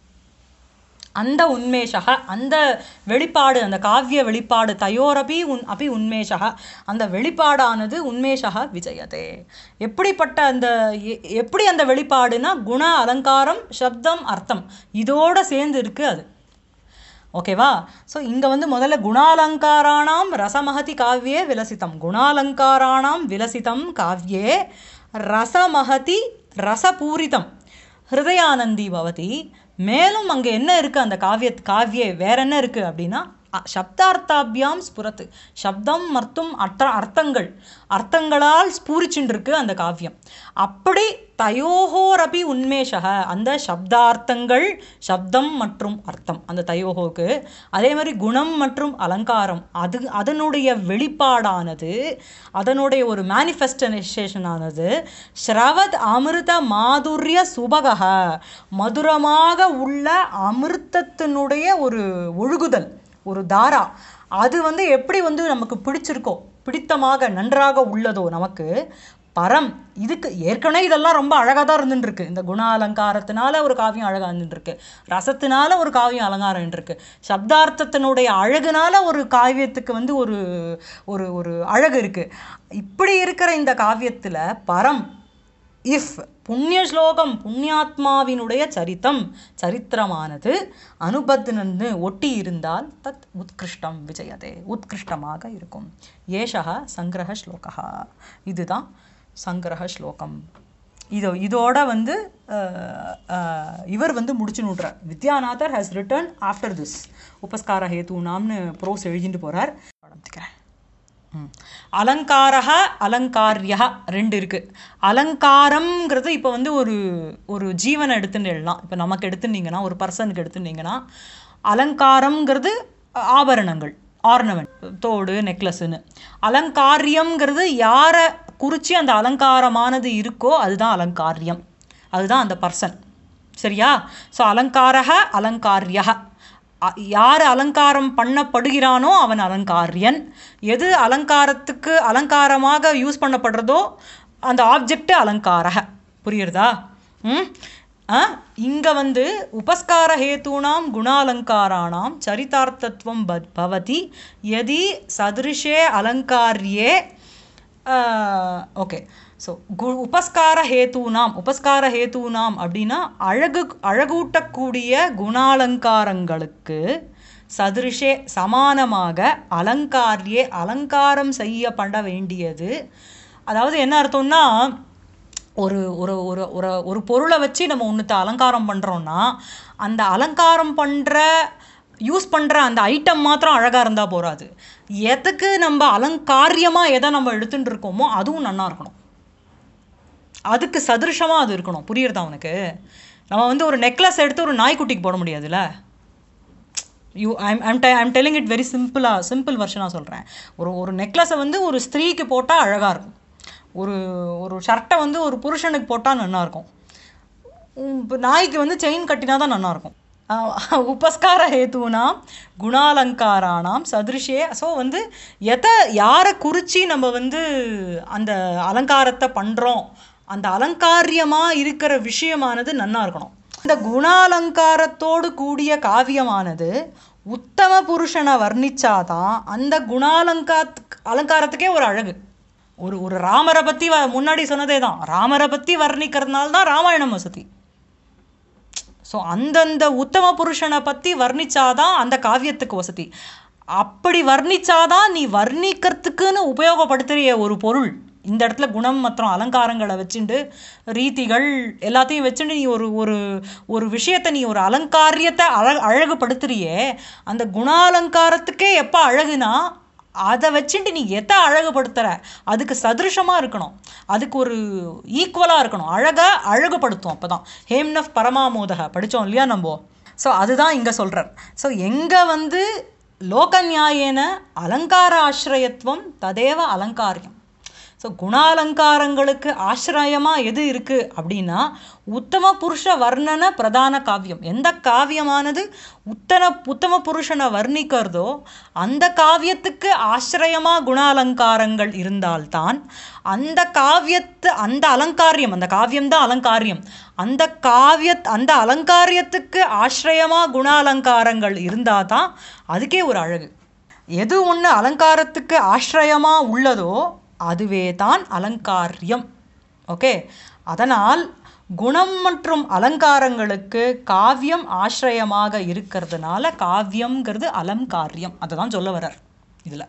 அந்த உன்மேஷக அந்த வெளிப்பாடு அந்த காவிய வெளிப்பாடு தயோரபி உன் அபி உன்மேஷக அந்த வெளிப்பாடானது உன்மேஷக விஜயதே எப்படிப்பட்ட அந்த எ- எப்படி அந்த வெளிப்பாடுனா குண அலங்காரம் சப்தம் அர்த்தம் இதோட சேர்ந்து இருக்கு அது ஓகேவா ஸோ இங்கே வந்து முதல்ல குணாலங்காராணாம் ரசமஹதி காவ்யே விலசிதம் குணாலங்காராணாம் விலசிதம் காவ்யே ரசமஹதி ரசபூரிதம் ஹிருதயானந்தி பவதி மேலும் அங்கே என்ன இருக்குது அந்த காவிய காவ்யே வேற என்ன இருக்குது அப்படின்னா அ- சப்தார்த்தாபியாம் ஸ்புரத்து சப்தம் மற்றும் அர்த்த அர்த்தங்கள் அர்த்தங்களால் ஸ்பூரிச்சுருக்கு அந்த காவியம் அப்படி தயோஹோரபி உன்மேஷக அந்த சப்தார்த்தங்கள் சப்தம் மற்றும் அர்த்தம் அந்த தயோஹோக்கு அதே மாதிரி குணம் மற்றும் அலங்காரம் அது அதனுடைய வெளிப்பாடானது அதனுடைய ஒரு மேனிஃபெஸ்டேஷன் ஆனது ஸ்ரவத் அமிர்த மாதுர்ய சுபகக மதுரமாக உள்ள அமிர்தத்தினுடைய ஒரு ஒழுகுதல் ஒரு தாரா அது வந்து எப்படி வந்து நமக்கு பிடிச்சிருக்கோ பிடித்தமாக நன்றாக உள்ளதோ நமக்கு பரம் இதுக்கு ஏற்கனவே இதெல்லாம் ரொம்ப அழகாக தான் இருந்துட்டு இருக்கு இந்த குண அலங்காரத்தினால ஒரு காவியம் அழகாக இருந்துட்டு இருக்கு ரசத்தினால ஒரு காவியம் அலங்காரம் இருக்கு சப்தார்த்தத்தினுடைய அழகுனால ஒரு காவியத்துக்கு வந்து ஒரு ஒரு ஒரு அழகு இருக்கு இப்படி இருக்கிற இந்த காவியத்தில் பரம் இஃப் புண்ணிய ஸ்லோகம் புண்ணியாத்மாவினுடைய சரித்தம் சரித்திரமானது அனுபத்னன்னு ஒட்டி இருந்தால் தத் உத்கிருஷ்டம் விஜயதே உத்கிருஷ்டமாக இருக்கும் ஏஷா சங்கிரக ஸ்லோகா இதுதான் சங்கிரக ஸ்லோகம் இதோ இதோட வந்து அஹ், அஹ், இவர் வந்து முடிச்சுன்னு விட்றார் Vidyanathar has return after this உபஸ்கார ஹேத்துனாம்னு ப்ரோஸ் எழுதிட்டு போகிறார் ஆரம்பிக்கிறேன் ம். அலங்காரக அலங்காரியா ரெண்டு இருக்கு அலங்காரம்ங்கிறது இப்போ வந்து ஒரு ஒரு ஜீவனை எடுத்துன்னு எழுதலாம் இப்போ நமக்கு எடுத்துனீங்கன்னா ஒரு பர்சனுக்கு எடுத்துனீங்கன்னா அலங்காரம்ங்கிறது ஆபரணங்கள் ஆர்னமெண்ட் தோடு நெக்லஸ்ன்னு அலங்காரியம்ங்கிறது யாரை குறித்து அந்த அலங்காரமானது இருக்கோ அதுதான் அலங்காரியம் அதுதான் அந்த பர்சன் சரியா ஸோ அலங்காரக அலங்காரியா அ- யார் அலங்காரம் பண்ணப்படுகிறானோ அவன் அலங்காரியன் எது அலங்காரத்துக்கு அலங்காரமாக யூஸ் பண்ணப்படுறதோ அந்த ஆப்ஜெக்ட் அலங்காரக புரியுறதா ம் ஆ இங்கே வந்து உபஸ்கார ஹேத்தூனாம் குணாலங்காராணாம் சரிதார்த்தத்துவம் ப- பவதி யதி சதிருஷே அலங்காரியே ஓகே ஸோ கு உபஸ்கார ஹேத்தூனாம் உபஸ்கார ஹேத்தூனாம் அப்படின்னா அழகு அழகூட்டக்கூடிய குணாலங்காரங்களுக்கு சதிருஷே சமானமாக அலங்காரியே அலங்காரம் செய்யப்பட வேண்டியது அதாவது என்ன அர்த்தம்னா ஒரு ஒரு ஒரு ஒரு ஒரு பொருளை வச்சு நம்ம ஒன்றுத்த அலங்காரம் பண்ணுறோன்னா அந்த அலங்காரம் பண்ணுற யூஸ் பண்ணுற அந்த ஐட்டம் மாத்திரம் அழகாக இருந்தால் போகாது எதுக்கு நம்ம அலங்காரியமாக எதை நம்ம எடுத்துட்டு இருக்கோமோ அதுவும் நல்லா இருக்கணும் அதுக்கு சதிருஷமாக அது இருக்கணும் புரியுறதா உனக்கு நம்ம வந்து ஒரு நெக்லஸ் எடுத்து ஒரு நாய்க்குட்டிக்கு போட முடியாதுல்ல you I'm I'm I'm telling it very சிம்பிளாக சிம்பிள் வெர்ஷனாக சொல்கிறேன் ஒரு ஒரு நெக்லஸை வந்து ஒரு ஸ்திரீக்கு போட்டால் அழகாக இருக்கும் ஒரு ஒரு ஷர்ட்டை வந்து ஒரு புருஷனுக்கு போட்டால் நல்லா இருக்கும் உம், இப்ப நாய்க்கு வந்து செயின் கட்டினா தான் நல்லா இருக்கும் ஆஹ், உபஸ்கார ஹேத்துனாம் குணாலங்காரானாம் சதிருஷே ஸோ வந்து எதை யாரை குறித்து நம்ம வந்து அந்த அலங்காரத்தை பண்ணுறோம் அந்த அலங்காரியமாக இருக்கிற விஷயமானது நன்னா இருக்கணும் இந்த குணாலங்காரத்தோடு கூடிய காவியமானது உத்தம புருஷனை வர்ணிச்சாதான் அந்த குணாலங்கா அலங்காரத்துக்கே ஒரு அழகு ஒரு ஒரு ராமரை பற்றி முன்னாடி சொன்னதே தான் ராமரை பற்றி வர்ணிக்கிறதுனால தான் ராமாயணம் வசதி ஸோ அந்தந்த உத்தம புருஷனை பற்றி வர்ணிச்சாதான் அந்த காவியத்துக்கு வசதி அப்படி வர்ணிச்சாதான் நீ வர்ணிக்கிறதுக்குன்னு உபயோகப்படுத்துறிய ஒரு பொருள் இந்த இடத்துல குணம் மற்றும் அலங்காரங்களை வச்சுண்டு ரீதிகள் எல்லாத்தையும் வச்சுட்டு நீ ஒரு ஒரு ஒரு விஷயத்தை நீ ஒரு அலங்காரியத்தை அழ அழகுபடுத்துறியே அந்த குணாலங்காரத்துக்கே எப்போ அழகுனா அதை வச்சுட்டு நீ எதை அழகுபடுத்துற அதுக்கு சதிருஷமாக இருக்கணும் அதுக்கு ஒரு ஈக்குவலாக இருக்கணும் அழகா அழகுபடுத்தும் அப்போ தான் ஹேம்னஃப் பரமாமோதக படித்தோம் இல்லையா நம்ம ஸோ அதுதான் இங்கே சொல்கிறார் ஸோ எங்கே வந்து லோக நியாயேன அலங்கார ஆசிரயத்துவம் ததேவ அலங்காரியம் ஸோ குணாலங்காரங்களுக்கு ஆசிரயமாக எது இருக்குது அப்படின்னா உத்தம புருஷ வர்ணன பிரதான காவியம் எந்த காவியமானது உத்தன உத்தம புருஷனை வர்ணிக்கிறதோ அந்த காவியத்துக்கு ஆசிரயமாக குணாலங்காரங்கள் இருந்தால்தான் அந்த காவியத்து அந்த அலங்காரியம் அந்த காவியம் தான் அலங்காரியம் அந்த காவிய அந்த அலங்காரியத்துக்கு ஆசிரயமாக குணாலங்காரங்கள் இருந்தால் தான் அதுக்கே ஒரு அழகு எது ஒன்று அலங்காரத்துக்கு ஆசிரயமாக உள்ளதோ அதுவே தான் அலங்காரியம் ஓகே அதனால் குணம் மற்றும் அலங்காரங்களுக்கு காவியம் ஆசிரயமாக இருக்கிறதுனால காவியம்ங்கிறது அலங்காரியம் அதை தான் சொல்ல வர்றார் இதில்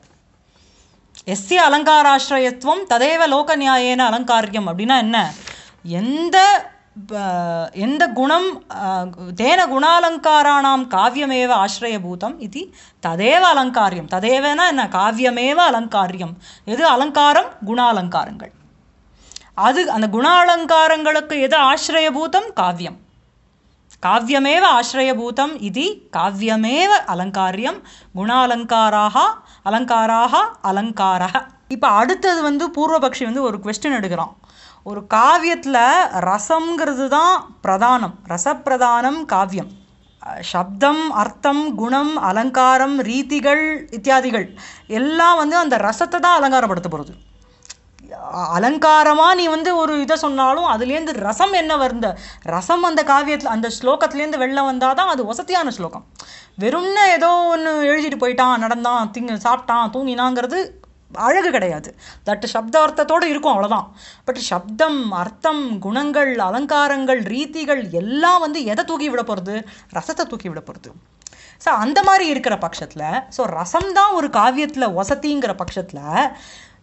எஸ்ய அலங்காராசிரயத்துவம் ததேவ லோக நியாயேன அலங்காரியம் அப்படின்னா என்ன எந்த ப- எந்த குணம் அஹ், தேன குணாலங்காராணாம் காவியமேவ ஆசிரயபூதம் இது ததேவ அலங்காரியம் ததேவனா என்ன காவியமேவ அலங்காரியம் எது அலங்காரம் குணாலங்காரங்கள் அது அந்த குணாலங்காரங்களுக்கு எது ஆசிரயபூதம் காவியம் காவியமேவ ஆசிரயபூதம் இது காவியமேவ அலங்காரியம் குணாலங்காராக அலங்காராக அலங்காரக இப்போ அடுத்தது வந்து பூர்வபக்ஷி வந்து ஒரு கொஸ்டின் எடுக்கிறான் ஒரு காவியத்தில் ரசம்ங்கிறது தான் பிரதானம் ரசப்பிரதானம் காவியம் அஹ் சப்தம் அர்த்தம் குணம் அலங்காரம் ரீதிகள் இத்தியாதிகள் எல்லாம் வந்து அந்த ரசத்தை தான் அலங்காரப்படுத்த போகிறது அலங்காரமாக நீ வந்து ஒரு இதை சொன்னாலும் அதுலேருந்து ரசம் என்ன வருந்த ரசம் அந்த காவியத்தில் அந்த ஸ்லோகத்துலேருந்து வெளில வந்தால் தான் அது வசதியான ஸ்லோகம் வெறும்னு ஏதோ ஒன்று எழுதிட்டு போயிட்டான் நடந்தான் திங்க சாப்பிட்டான் தூங்கினாங்கிறது அழகு கிடையாது தட் சப்தார்த்தத்தோடு இருக்கும் அவ்வளோதான் பட் சப்தம் அர்த்தம் குணங்கள் அலங்காரங்கள் ரீதிகள் எல்லாம் வந்து எதை தூக்கி விட போகிறது ரசத்தை தூக்கி விட போகிறது ஸோ அந்த மாதிரி இருக்கிற பட்சத்தில் ஸோ ரசம் தான் ஒரு காவியத்தில் வசதிங்கிற பட்சத்தில்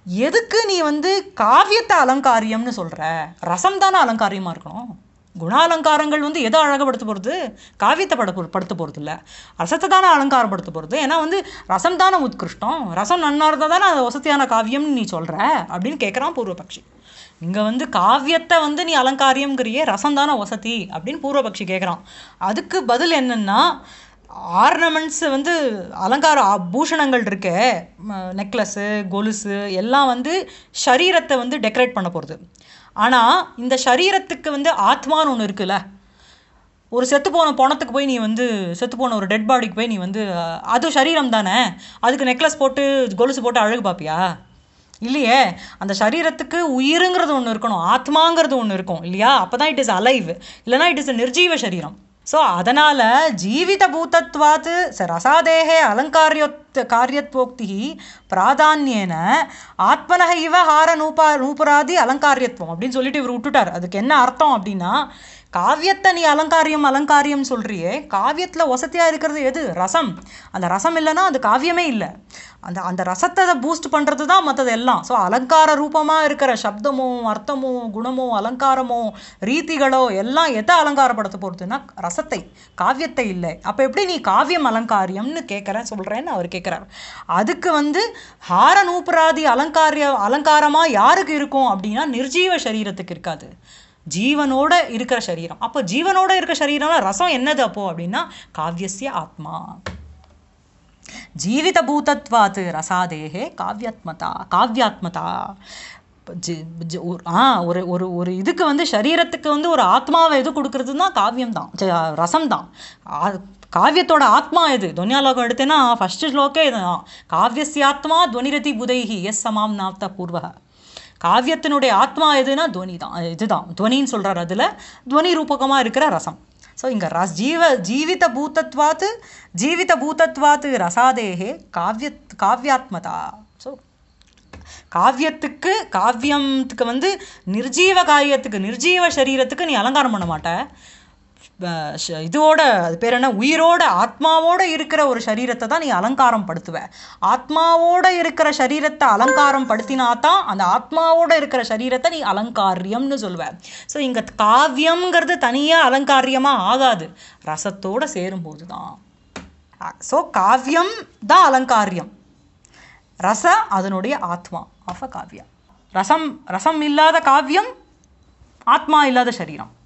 எதுக்கு நீ வந்து காவியத்தை அலங்காரியம்னு சொல்ற ரசம் தானே அலங்காரியமா இருக்கணும் குணாலங்காரங்கள் வந்து எதை அழகுபடுத்த போகிறது காவியத்தை பட படுத்த போகிறது இல்லை ரசத்தை தானே அலங்காரப்படுத்த போகிறது ஏன்னா வந்து ரசம் தானே உத்கிருஷ்டம் ரசம் நன்னா இருந்தால் தானே அது வசதியான காவியம்னு நீ சொல்கிற அப்படின்னு கேட்குறான் பூர்வபக்ஷி இங்கே வந்து காவியத்தை வந்து நீ அலங்காரியம்ங்கிறியே ரசம் தானே வசதி அப்படின்னு பூர்வபக்ஷி கேட்குறான் அதுக்கு பதில் என்னன்னா ஆர்னமெண்ட்ஸ் வந்து அலங்கார ஆ- பூஷணங்கள் இருக்கே நெக்லஸ்ஸு கொலுசு எல்லாம் வந்து சரீரத்தை வந்து டெக்கரேட் பண்ண போகிறது ஆனால் இந்த சரீரத்துக்கு வந்து ஆத்மான்னு ஒன்று இருக்குல்ல ஒரு செத்து போன பணத்துக்கு போய் நீ வந்து செத்து போன ஒரு டெட் பாடிக்கு போய் நீ வந்து அஹ், அது சரீரம் தானே அதுக்கு நெக்லஸ் போட்டு கொலுசு போட்டு அழகு பார்ப்பியா இல்லையே அந்த சரீரத்துக்கு உயிருங்கிறது ஒன்று இருக்கணும் ஆத்மாங்கிறது ஒன்று இருக்கும் இல்லையா அப்போ தான் இட் இஸ் அலைவ் இல்லைனா இட் இஸ் நிர்ஜீவ சரீரம் ஸோ அதனால் ஜீவித பூதத்வாத் ச ரசாதேகே அலங்காரியோத் காரியத்வோக்தி பிராதான்யேன ஆத்மனக இவ ஹார நூபா நூபுராதி அலங்காரியத்துவம் அப்படின்னு சொல்லிட்டு இவர் விட்டுட்டார் அதுக்கு என்ன அர்த்தம் அப்படின்னா காவியத்தை நீ அலங்காரியம் அலங்காரியம் சொல்றியே காவியத்தில் வசதியாக இருக்கிறது எது ரசம் அந்த ரசம் இல்லைன்னா அது காவியமே இல்லை அந்த அந்த ரசத்தை பூஸ்ட் பண்ணுறது தான் மற்றது எல்லாம் ஸோ அலங்கார ரூபமாக இருக்கிற சப்தமோ அர்த்தமோ குணமோ அலங்காரமோ ரீதிகளோ எல்லாம் எதை அலங்காரப்படுத்த போகிறதுன்னா ரசத்தை காவியத்தை இல்லை அப்போ எப்படி நீ காவியம் அலங்காரியம்னு கேட்குறேன் சொல்கிறேன்னு அவர் கேட்குறார் அதுக்கு வந்து ஹார நூபுராதி அலங்காரிய அலங்காரமாக யாருக்கு இருக்கும் அப்படின்னா நிர்ஜீவ சரீரத்துக்கு இருக்காது ஜீவனோட இருக்கிற சரீரம் அப்போ ஜீவனோட இருக்கிற சரீரம்னா ரசம் என்னது அப்போ அப்படின்னா காவியஸ்ய ஆத்மா ஜீவிதபூதத்வாத் ரசாதேகே காவியாத்மதா காவியாத்மதா ஜி- ஜி- ஒரு- ஆ ஒரு ஒரு ஒரு இதுக்கு வந்து சரீரத்துக்கு வந்து ஒரு ஆத்மாவை எது கொடுக்கறதுன்னா காவியம் தான் ரசம் தான் ஆ- காவியத்தோட ஆத்மா எது துவன்யாலோகம் எடுத்தேன்னா ஃபர்ஸ்ட் ஸ்லோக்கே இதுதான் காவியஸ்யாத்மா துவனிரதி புதைஹி எஸ் சமாம் நாப்த பூர்வக காவியத்தினுடைய ஆத்மா எதுனா துவனி தான் இதுதான் துவனின்னு சொல்றாரு அதுல துவனி ரூபகமா இருக்கிற ரசம் ஸோ இங்க ரஸ் ஜீவ ஜீவித பூதத்வாத்து ஜீவித பூதத்வாத்து ரசாதேகே காவிய காவியாத்மதா ஸோ காவியத்துக்கு காவியத்துக்கு வந்து நிர்ஜீவ காரியத்துக்கு நிர்ஜீவ சரீரத்துக்கு நீ அலங்காரம் பண்ண மாட்ட அஹ் ஷ- இதோட அது பேர் என்ன உயிரோட ஆத்மாவோட இருக்கிற ஒரு சரீரத்தை தான் நீ அலங்காரம் படுத்துவ ஆத்மாவோட இருக்கிற சரீரத்தை அலங்காரம் படுத்தினா தான் அந்த ஆத்மாவோட இருக்கிற சரீரத்தை நீ அலங்காரியம்னு சொல்லுவ ஸோ இங்க காவியம்ங்கிறது தனியா அலங்காரியமா ஆகாது ரசத்தோட சேரும்போது தான் ஸோ காவியம் தான் அலங்காரியம் ரச அதனுடைய ஆத்மா ஆஃப் அ காவியம் ரசம் ரசம் இல்லாத காவியம் ஆத்மா இல்லாத சரீரம்